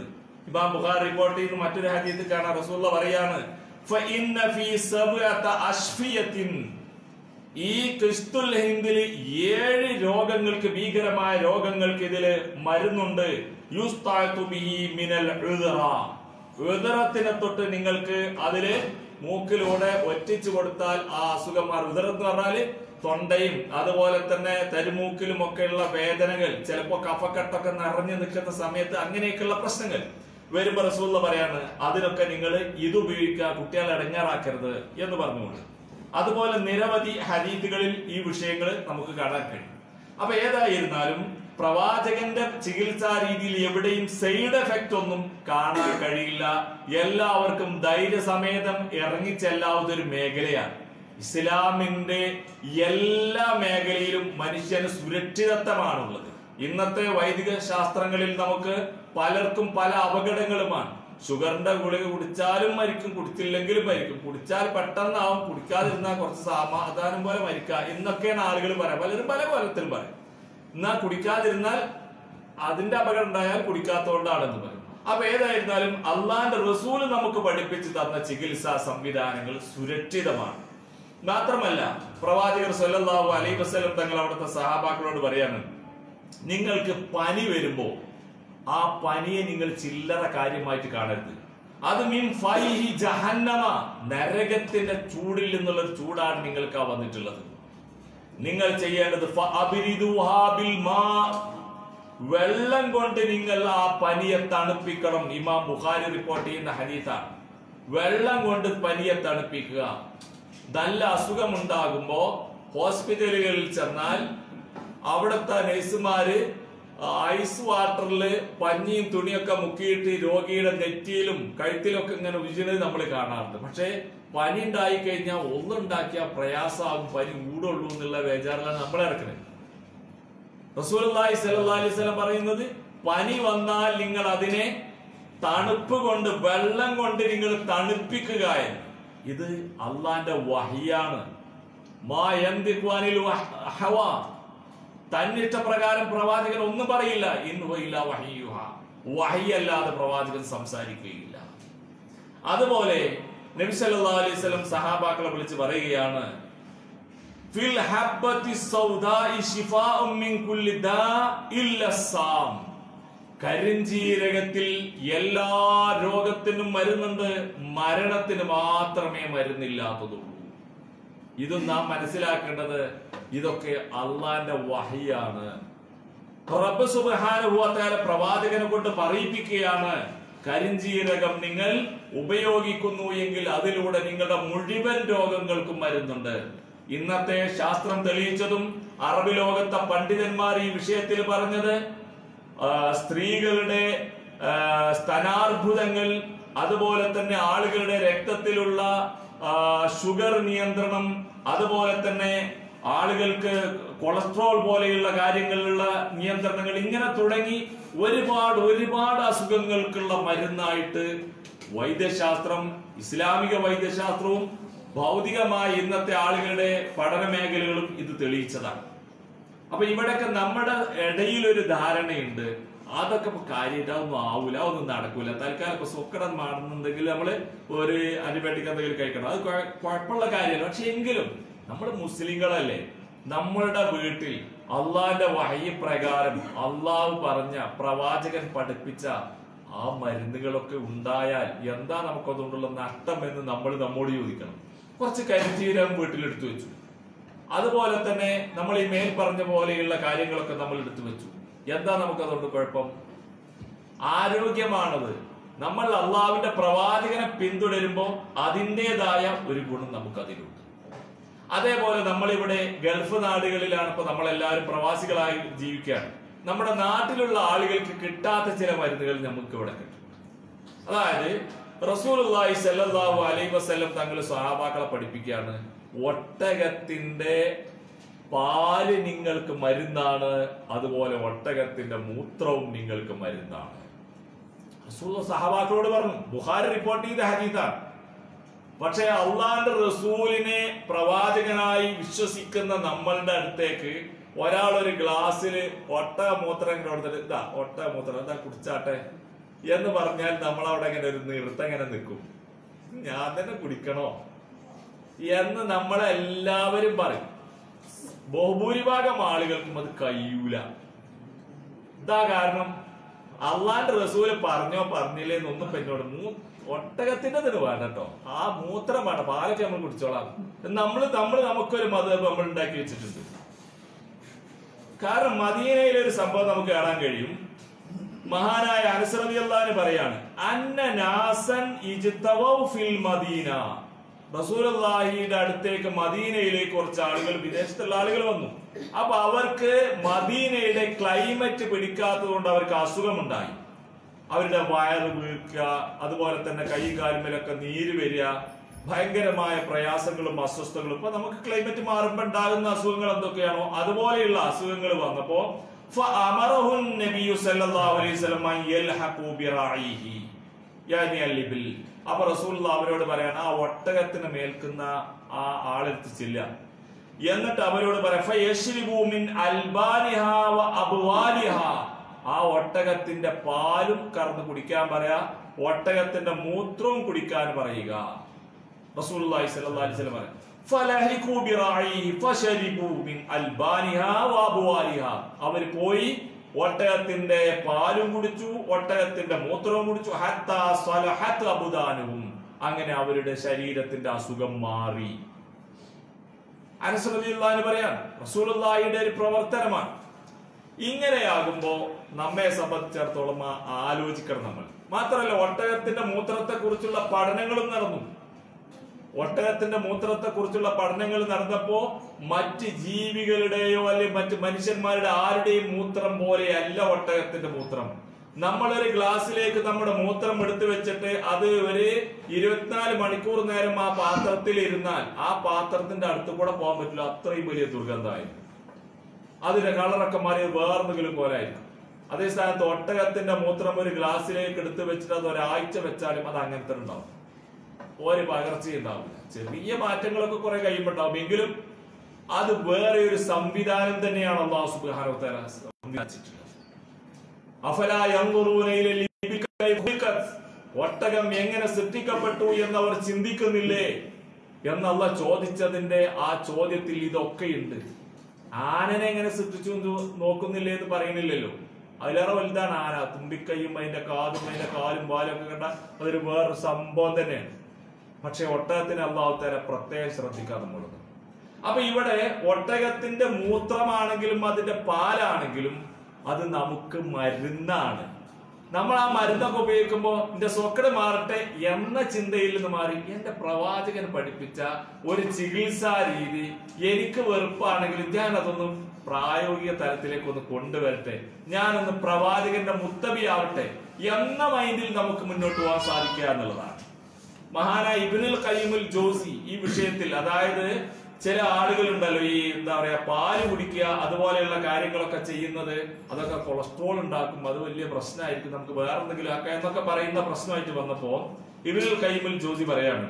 ഇമാം ബുഖാർ റിപ്പോർട്ട് ചെയ്യുന്ന മറ്റൊരു ഹദീസ് കാണാൻ റസൂലുള്ള പറയാണ് ഫഇന്ന ഫീ സബ്അത അശ്ഫിയത്തിൻ ഈ ക്രിസ്തുൽ ഹിന്ദിൽ ഏഴ് രോഗങ്ങൾക്ക് ഭീകരമായ രോഗങ്ങൾക്ക് ഇതില് മരുന്നുണ്ട് യുസ്താഅതു ബിഹി മിനൽ ഉദ്റ. ഉദരത്തിനെ തൊട്ട് നിങ്ങൾക്ക് അതില് മൂക്കിലൂടെ ഒറ്റിച്ചു കൊടുത്താൽ ആ അസുഖം മാറും ഉദരം എന്ന് പറഞ്ഞാല് തൊണ്ടയും അതുപോലെ തന്നെ തരുമൂക്കിലും ഒക്കെയുള്ള വേദനകൾ ചിലപ്പോ കഫക്കെട്ടൊക്കെ നിറഞ്ഞു നിൽക്കുന്ന സമയത്ത് അങ്ങനെയൊക്കെയുള്ള പ്രശ്നങ്ങൾ വരുമ്പോ റസൂള്ള പറയാണ് അതിനൊക്കെ നിങ്ങൾ ഇത് ഉപയോഗിക്കുക കുട്ടികളെ അടങ്ങാറാക്കരുത് എന്ന് പറഞ്ഞുകൊണ്ട് അതുപോലെ നിരവധി ഹദീത്തുകളിൽ ഈ വിഷയങ്ങൾ നമുക്ക് കാണാൻ കഴിയും അപ്പൊ ഏതായിരുന്നാലും പ്രവാചകന്റെ ചികിത്സാ രീതിയിൽ എവിടെയും സൈഡ് എഫക്റ്റ് ഒന്നും കാണാൻ കഴിയില്ല എല്ലാവർക്കും ധൈര്യസമേതം ഇറങ്ങിച്ചെല്ലാവുന്ന ഒരു മേഖലയാണ് ഇസ്ലാമിന്റെ എല്ലാ മേഖലയിലും മനുഷ്യന് സുരക്ഷിതത്വമാണുള്ളത് ഇന്നത്തെ വൈദിക ശാസ്ത്രങ്ങളിൽ നമുക്ക് പലർക്കും പല അപകടങ്ങളുമാണ് ഷുഗറിന്റെ ഗുളിക കുടിച്ചാലും മരിക്കും കുടിച്ചില്ലെങ്കിലും മരിക്കും കുടിച്ചാൽ പെട്ടെന്നാവും കുടിക്കാതിരുന്നാൽ കുറച്ച് സമാധാനം പോലെ മരിക്കുക എന്നൊക്കെയാണ് ആളുകൾ പറയാം പലരും പല കോലത്തിലും പറയും എന്നാ കുടിക്കാതിരുന്നാൽ അതിന്റെ അപകടം ഉണ്ടായാൽ കുടിക്കാത്തതുകൊണ്ടാണെന്ന് പറയും അപ്പൊ ഏതായിരുന്നാലും അള്ളാന്റെ റസൂല് നമുക്ക് പഠിപ്പിച്ചു തന്ന ചികിത്സാ സംവിധാനങ്ങൾ സുരക്ഷിതമാണ് മാത്രമല്ല പ്രവാചകർ സല്ലല്ലാഹു അലൈഹി വസല്ലം തങ്ങൾ അവിടുത്തെ സഹാബാക്കളോട് പറയാണ് നിങ്ങൾക്ക് പനി വരുമ്പോ ആ പനിയെ നിങ്ങൾ ചില്ലറ കാര്യമായിട്ട് കാണരുത് അത് മീൻ ഫൈഹി ജഹന്നമ നരകത്തിന്റെ ചൂടിൽ നിന്നുള്ള ഒരു ചൂടാണ് നിങ്ങൾക്ക് ആ വന്നിട്ടുള്ളത് നിങ്ങൾ ചെയ്യേണ്ടത് ഫഅബ്രിദുഹാ ബിൽ മാ. വെള്ളം കൊണ്ട് നിങ്ങൾ ആ പനിയെ തണുപ്പിക്കണം ഇമാം ബുഖാരി റിപ്പോർട്ട് ചെയ്യുന്ന ഹദീസാണ് വെള്ളം കൊണ്ട് പനിയെ തണുപ്പിക്കുക നല്ല അസുഖമുണ്ടാകുമ്പോ ഹോസ്പിറ്റലുകളിൽ ചെന്നാൽ അവിടുത്തെ നഴ്സുമാര് ഐസ് വാട്ടറിൽ പഞ്ഞിയും തുണിയൊക്കെ മുക്കിയിട്ട് രോഗിയുടെ നെറ്റിയിലും കഴുത്തിലൊക്കെ ഇങ്ങനെ ഉജിനത് നമ്മൾ കാണാറുണ്ട് പക്ഷേ പനി ഉണ്ടായി കഴിഞ്ഞാൽ ഒന്നുണ്ടാക്കിയ പ്രയാസമാകും പനി കൂടുള്ളൂ എന്നുള്ള ബേജാറിലാണ് നമ്മൾ ഇറക്കുന്നത് റസൂലി സല്ലല്ലാഹി അലൈഹി വസല്ലം പറയുന്നത് പനി വന്നാൽ നിങ്ങൾ അതിനെ തണുപ്പ് കൊണ്ട് വെള്ളം കൊണ്ട് നിങ്ങൾ തണുപ്പിക്കുക എന്ന്. ഇത് അള്ളാന്റെ വഹിയാണ് മാ യന്തിഖു അനിൽ വഹ- ഹവാ. തന്നിഷ്ടപ്രകാരം പ്രവാചകൻ ഒന്നും പറയില്ല ഇന്നുവയില്ല വഹിയുഹ വഹിയല്ലാതെ പ്രവാചകൻ സംസാരിക്കുകയില്ല അതുപോലെ നബി സല്ലല്ലാഹു അലൈഹി വസല്ലം സഹാബാക്കളെ വിളിച്ച് പറയുകയാണ് ഫിൽ ഹബ്ബത്തി സൗദാഇ ശിഫാഉം മിൻ കുല്ലി ദാ ഇല്ല സാം കരിഞ്ജീരകത്തിൽ എല്ലാ രോഗത്തിനും മരുന്നുണ്ട് മരണത്തിന് മാത്രമേ മരുന്നില്ലാത്തതുള്ളൂ ഇത് നാം മനസ്സിലാക്കേണ്ടത് ഇതൊക്കെ അള്ളാന്റെ വഹിയാണ് റബ്ബ് സുബ്ഹാനഹു വ തആല പ്രവാചകനെ കൊണ്ട് പറയിപ്പിക്കുകയാണ് കരിഞ്ജീരകം നിങ്ങൾ ഉപയോഗിക്കുന്നു എങ്കിൽ അതിലൂടെ നിങ്ങളുടെ മുഴുവൻ രോഗങ്ങൾക്കും മരുന്നുണ്ട് ഇന്നത്തെ ശാസ്ത്രം തെളിയിച്ചതും അറബ് ലോകത്തെ പണ്ഡിതന്മാർ ഈ വിഷയത്തിൽ പറഞ്ഞത് ആ, സ്ത്രീകളുടെ ആ, സ്തനാർബുദങ്ങൾ അതുപോലെ തന്നെ ആളുകളുടെ രക്തത്തിലുള്ള ആ, ഷുഗർ നിയന്ത്രണം അതുപോലെ തന്നെ ആളുകൾക്ക് കൊളസ്ട്രോൾ പോലെയുള്ള കാര്യങ്ങളിലുള്ള നിയന്ത്രണങ്ങൾ ഇങ്ങനെ തുടങ്ങി ഒരുപാട് ഒരുപാട് അസുഖങ്ങൾക്കുള്ള മരുന്നായിട്ട് വൈദ്യശാസ്ത്രം ഇസ്ലാമിക വൈദ്യശാസ്ത്രവും ഭൗതികമായ ഇന്നത്തെ ആളുകളുടെ പഠന മേഖലകളും ഇത് തെളിയിച്ചതാണ് അപ്പൊ ഇവിടെയൊക്കെ നമ്മുടെ ഇടയിൽ ഒരു ധാരണയുണ്ട് അതൊക്കെ ഇപ്പൊ കാര്യമായിട്ട് അതൊന്നും ആവൂല അതൊന്നും നടക്കൂല തൽക്കാലം ഇപ്പൊ സുക്കടം മാറുന്നുണ്ടെങ്കിൽ നമ്മള് ഒരു ആന്റിബയോട്ടിക് എന്തെങ്കിലും കഴിക്കണം അത് കുഴ- കുഴപ്പമുള്ള കാര്യമല്ല പക്ഷെ എങ്കിലും നമ്മൾ മുസ്ലിങ്ങളല്ലേ നമ്മളുടെ വീട്ടിൽ അള്ളാന്റെ വഹി പ്രകാരം അള്ളാഹു പറഞ്ഞ പ്രവാചകൻ പഠിപ്പിച്ച ആ മരുന്നുകളൊക്കെ ഉണ്ടായാൽ എന്താ നമുക്കതുകൊണ്ടുള്ള നഷ്ടം എന്ന് നമ്മൾ നമ്മോട് ചോദിക്കണം കുറച്ച് കരിഞ്ചീരം വീട്ടിലെടുത്തു വെച്ചു അതുപോലെ തന്നെ നമ്മൾ ഈ മേൽ പറഞ്ഞ പോലെയുള്ള കാര്യങ്ങളൊക്കെ നമ്മൾ എടുത്തു വെച്ചു എന്താ നമുക്ക് അതുകൊണ്ട് കുഴപ്പം ആരോഗ്യമാണത് നമ്മൾ അള്ളാവിന്റെ പ്രവാചകനെ പിന്തുടരുമ്പോൾ അതിൻ്റെതായ ഒരു ഗുണം നമുക്ക് അതിലുണ്ട് അതേപോലെ നമ്മളിവിടെ ഗൾഫ് നാടുകളിലാണ് ഇപ്പൊ നമ്മളെല്ലാവരും പ്രവാസികളായി ജീവിക്കുകയാണ് നമ്മുടെ നാട്ടിലുള്ള ആളുകൾക്ക് കിട്ടാത്ത ചില മരുന്നുകൾ നമുക്ക് ഇവിടെ കിട്ടും അതായത് റസൂലുള്ളാഹി സല്ലല്ലാഹു അലൈഹി വസല്ലം തങ്ങൾ സ്വഹാബാക്കളെ പഠിപ്പിക്കുകയാണ് ഒട്ടകത്തിന്റെ പാല് നിങ്ങൾക്ക് മരുന്നാണ് അതുപോലെ ഒട്ടകത്തിന്റെ മൂത്രവും നിങ്ങൾക്ക് മരുന്നാണ് റസൂൽ സഹബാക്കളോട് പറഞ്ഞു ബുഖാരി റിപ്പോർട്ട് ചെയ്ത ഹദീസാണ് പക്ഷേ അള്ളാന്റെ റസൂലിനെ പ്രവാചകനായി വിശ്വസിക്കുന്ന നമ്മളുടെ അടുത്തേക്ക് ഒരാൾ ഒരു ഗ്ലാസ്സിൽ ഒട്ട മൂത്രം കൊടുത്തിട്ട് ഇതാ ഒട്ട മൂത്രം ഇതാ കുടിച്ചാട്ടെ എന്ന് പറഞ്ഞാൽ നമ്മൾ അവിടെ ഇങ്ങനെ ഒരു നൃത്തം ഇങ്ങനെ നിൽക്കും ഞാൻ തന്നെ കുടിക്കണോ എന്ന് നമ്മളെല്ലാവരും പറയും ബഹുഭൂരിഭാഗം ആളുകൾക്കും അത് കഴിയൂല ഇതാ കാരണം അള്ളാന്റെ റസൂല് പറഞ്ഞോ പറഞ്ഞില്ലേ എന്നൊന്നും ഇപ്പൊ എന്നോട് മൂ ഒട്ടകത്തിന്റെ തന്നെ വേണ്ട കേട്ടോ ആ മൂത്രം വേണ്ട പാലൊക്കെ നമ്മൾ കുടിച്ചോളാം നമ്മള് നമ്മള് നമുക്കൊരു മതം നമ്മൾ ഉണ്ടാക്കി വെച്ചിട്ടുണ്ട് കാരണം മദീനയിലെ ഒരു സംഭവം നമുക്ക് കാണാൻ കഴിയും മഹാനായ അനുസൃതി അള്ളഹാന് പറയാണ് അന്ന നാസൻ ഇജ്തവൗ ഫിൽ മദീന റസൂലുള്ളാഹിയുടെ അടുത്തേക്ക് മദീനയിലേക്ക് കുറച്ച് ആളുകൾ വിദേശത്തുള്ള ആളുകൾ വന്നു അപ്പൊ അവർക്ക് മദീനയുടെ ക്ലൈമറ്റ് പിടിക്കാത്തത് കൊണ്ട് അവർക്ക് അസുഖമുണ്ടായി അവരുടെ വയറ് വീഴ്ക്കുക അതുപോലെ തന്നെ കൈ കാലുമേലൊക്കെ നീര് വരിക ഭയങ്കരമായ പ്രയാസങ്ങളും അസ്വസ്ഥകളും ഇപ്പൊ നമുക്ക് ക്ലൈമറ്റ് മാറുമ്പോ ഉണ്ടാകുന്ന അസുഖങ്ങൾ എന്തൊക്കെയാണോ അതുപോലെയുള്ള അസുഖങ്ങൾ വന്നപ്പോ فأمره النبي صلى الله عليه وسلم أن يلحقوا برعيه يعني الإبل. അപ്പൊ റസൂൽ അവരോട് പറയാണ് ആ ഒട്ടകത്തിന് മേൽക്കുന്ന ആ ആളെടുത്ത് ചെല്ലുക എന്നിട്ട് അവരോട് പറയാം "ഫയശ്രിബൂ മിൻ അൽബാനിഹാ വ അബ്വാലിഹാ." ആ ഒട്ടകത്തിന്റെ പാലും കറന്ന് കുടിക്കാൻ പറയാ ഒട്ടകത്തിന്റെ മൂത്രവും കുടിക്കാൻ പറയുക റസൂലുള്ളാഹി സ്വല്ലല്ലാഹി അലൈഹി വസല്ലം പറയും ഫലഹിഖു ബിറായിഹി ഫശരിബു മിൻ അൽബാനിഹാ വഅബ്വാലിഹാ അവർ പോയി ഒട്ടകത്തിന്റെ പാലും കുടിച്ചു ഒട്ടകത്തിന്റെ മൂത്രവും കുടിച്ചു ഹത്താ സ്വലഹത് അബുദാനുഹും അങ്ങനെ അവരുടെ ശരീരത്തിന്റെ അസുഖം മാറി അനസ്രദിള്ളാന്ന് പറയാൻ റസൂലുള്ളാഹിയുടെ ഒരു പ്രവർത്തനമാണ് ഇങ്ങനെയാകുമ്പോ നമ്മെ സംബന്ധിച്ചിടത്തോളം ആ ആലോചിക്കണം നമ്മൾ മാത്രമല്ല ഒട്ടകത്തിന്റെ മൂത്രത്തെ കുറിച്ചുള്ള പഠനങ്ങളും നടന്നു ഒട്ടകത്തിന്റെ മൂത്രത്തെ കുറിച്ചുള്ള പഠനങ്ങൾ നടന്നപ്പോ മറ്റ് ജീവികളുടെയോ അല്ലെങ്കിൽ മറ്റ് മനുഷ്യന്മാരുടെ ആരുടെയും മൂത്രം പോലെയല്ല ഒട്ടകത്തിന്റെ മൂത്രം നമ്മളൊരു ഗ്ലാസ്സിലേക്ക് നമ്മുടെ മൂത്രം എടുത്തു വെച്ചിട്ട് അത് ഒരു ഇരുപത്തിനാല് മണിക്കൂർ നേരം ആ പാത്രത്തിൽ ഇരുന്നാൽ ആ പാത്രത്തിന്റെ അടുത്ത് കൂടെ പോകാൻ പറ്റില്ല അത്രയും വലിയ ദുർഗന്ധമായിരിക്കും അതിന്റെ കളറൊക്കെ മാറി വേറെന്തെങ്കിലും പോലായിരിക്കും അതേ സ്ഥാനത്ത് ഒട്ടകത്തിന്റെ മൂത്രം ഒരു ഗ്ലാസ്സിലേക്ക് എടുത്തു വെച്ചിട്ട് അത് ഒരാഴ്ച വെച്ചാലും അത് അങ്ങനത്തെ ഉണ്ടാവും ഒരു പകർച്ചയുണ്ടാവില്ല ചെറിയ മാറ്റങ്ങളൊക്കെ കുറെ കഴിയുമ്പോണ്ടാവും എങ്കിലും അത് വേറെ ഒരു സംവിധാനം തന്നെയാണ് അള്ളാഹു സുബ്ഹാനഹു വ തആല സംവിധാനിച്ചിട്ടുള്ളത് അഫലാ യൻദുറൂന ഇലൽ ഇബിൽ കൈഫ ഖുലിഖത്? ഒട്ടകം എങ്ങനെ സൃഷ്ടിക്കപ്പെട്ടു എന്ന് അവർ ചിന്തിക്കുന്നില്ലേ എന്നല്ല ചോദിച്ചതിന്റെ ആ ചോദ്യത്തിൽ ഇതൊക്കെയുണ്ട് ആനനെ എങ്ങനെ സൃഷ്ടിച്ചു എന്ന് നോക്കുന്നില്ലേ എന്ന് പറയുന്നില്ലല്ലോ അതിലേറെ വലുതാണ് ആന തുമ്പിക്കൈയും അതിന്റെ കാതും അതിന്റെ കാലും വാലും ഒക്കെ കണ്ട അതൊരു വേറൊരു സംഭവം തന്നെയാണ് പക്ഷെ ഒട്ടകത്തിന് അള്ളാഹുത്തേരെ പ്രത്യേകം ശ്രദ്ധിക്കാൻ നമ്മളുണ്ട് അപ്പൊ ഇവിടെ ഒട്ടകത്തിന്റെ മൂത്രമാണെങ്കിലും അതിന്റെ പാലാണെങ്കിലും അത് നമുക്ക് മരുന്നാണ് നമ്മൾ ആ മരുന്നൊക്കെ ഉപയോഗിക്കുമ്പോൾ എന്റെ സൊക്കട് മാറട്ടെ എന്ന ചിന്തയിൽ നിന്ന് മാറി എന്റെ പ്രവാചകൻ പഠിപ്പിച്ച ഒരു ചികിത്സാ രീതി എനിക്ക് വെറുപ്പാണെങ്കിലും ഞാൻ അതൊന്നും പ്രായോഗിക തലത്തിലേക്ക് ഒന്ന് കൊണ്ടുവരട്ടെ ഞാനൊന്ന് പ്രവാചകന്റെ മുത്തബിയാവട്ടെ എന്ന മൈൻഡിൽ നമുക്ക് മുന്നോട്ട് പോകാൻ സാധിക്കുക എന്നുള്ളതാണ് മഹാനായ ഇബിനുൽ കയ്യിമുൽ ജോസി ഈ വിഷയത്തിൽ അതായത് ചില ആളുകളുണ്ടല്ലോ ഈ എന്താ പറയാ പാല് കുടിക്കുക അതുപോലെയുള്ള കാര്യങ്ങളൊക്കെ ചെയ്യുന്നത് അതൊക്കെ കൊളസ്ട്രോൾ ഉണ്ടാക്കും അത് വലിയ പ്രശ്നമായിരിക്കും നമുക്ക് വേറെ എന്തെങ്കിലും ആക്കാം എന്നൊക്കെ പറയുന്ന പ്രശ്നമായിട്ട് വന്നപ്പോ ഇബിനുൽ കയ്യിമുൽ ജോസി പറയാണ്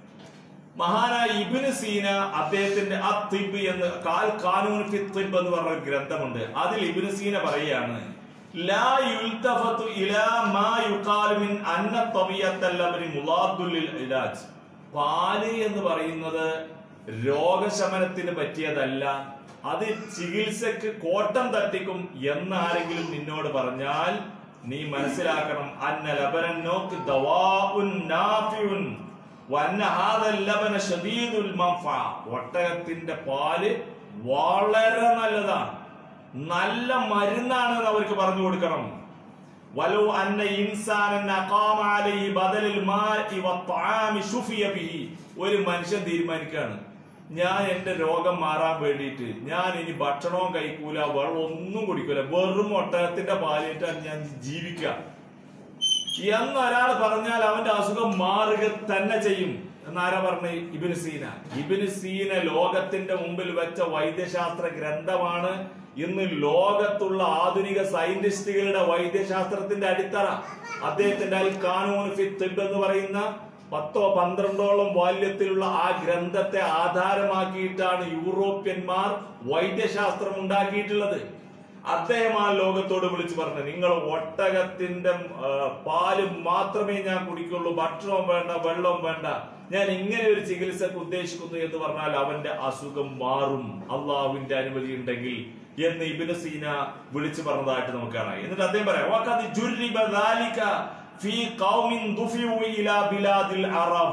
മഹാനായ ഇബിന് സീന അദ്ദേഹത്തിന്റെ അത്തിബ് എന്ന് കാൽ കാനൂൻ ഫി തിബ് എന്ന് പറഞ്ഞ ഒരു ഗ്രന്ഥമുണ്ട് അതിൽ ഇബിന് സീന പറയുകയാണ് ലാ യുൽതഫതു ഇലാ മാ യുഖാലു മിൻ അന്ന തബിയത്തൽ അംരി മുലാദ്ദുൽ ലിൽ ഇലാജ് പാല് എന്ന് പറയുന്നത് രോഗശമനത്തിന് പറ്റിയതല്ല അത് ചികിത്സക്ക് കോട്ടം തട്ടിക്കും എന്നാരെങ്കിലും നിന്നോട് പറഞ്ഞാൽ നീ മനസ്സിലാക്കണം അന്ന ലബനൻ നോക്ക് ദവാഉൻ നാഫിഉൻ വന്ന ഹാദൽ ലബന ശദീദുൽ മൻഫഅ ഒട്ടകത്തിന്റെ പാല് വളരെ നല്ലതാണ് നല്ല മരുന്നാണ് എന്ന് അവർക്ക് പറഞ്ഞു കൊടുക്കണം വലോ അന്ന ഇൻസാനൻ അഖാമ അലൈഹി ബദലിൽ മാഇ വത്ആമി ശുഫിയ ബിഹി ഒരു മനുഷ്യൻ തീരുമാനിക്കാണ് ഞാൻ എന്റെ രോഗം മാറാൻ വേണ്ടിയിട്ട് ഞാൻ ഇനി ഭക്ഷണവും കഴിക്കൂല വെള്ളം ഒന്നും കുടിക്കൂല വെറും ഒട്ടകത്തിന്റെ പാലിട്ടാണ് ഞാൻ ജീവിക്കുക എന്നൊരാൾ പറഞ്ഞാൽ അവന്റെ അസുഖം മാറുക തന്നെ ചെയ്യും എന്നാരാ പറഞ്ഞ ഇബിന് സീന ഇബിന് സീന ലോകത്തിന്റെ മുമ്പിൽ വെച്ച വൈദ്യശാസ്ത്ര ഗ്രന്ഥമാണ് ഇന്ന് ലോകത്തുള്ള ആധുനിക സയന്റിസ്റ്റുകളുടെ വൈദ്യശാസ്ത്രത്തിന്റെ അടിത്തറ അദ്ദേഹത്തിന്റെ അൽ കാനൂൻ ഫി തിബ് എന്ന് പറയുന്ന പത്തോ പന്ത്രണ്ടോളം വാല്യത്തിലുള്ള ആ ഗ്രന്ഥത്തെ ആധാരമാക്കിയിട്ടാണ് യൂറോപ്യന്മാർ വൈദ്യശാസ്ത്രം ഉണ്ടാക്കിയിട്ടുള്ളത് അദ്ദേഹം ആ ലോകത്തോട് വിളിച്ചു പറഞ്ഞു നിങ്ങൾ ഒട്ടകത്തിന്റെ ആ, പാല് മാത്രമേ ഞാൻ കുടിക്കുള്ളൂ ഭക്ഷണവും വേണ്ട വെള്ളവും വേണ്ട ഞാൻ ഇങ്ങനെ ഒരു ചികിത്സക്ക് ഉദ്ദേശിക്കുന്നു എന്ന് പറഞ്ഞാൽ അവന്റെ അസുഖം മാറും അള്ളാഹുവിന്റെ അനുമതി ഉണ്ടെങ്കിൽ എന്ന് ഇബിന് സീന വിളിച്ചു പറഞ്ഞതായിട്ട് നമുക്ക് കാണാം എന്നിട്ട് അദ്ദേഹം പറയാം "വഖദ് ജുർരിബ ദാലിക ഫീ ഖൗമിൻ ദുഫിഉ ഇലാ ബിലാദിൽ അറബ്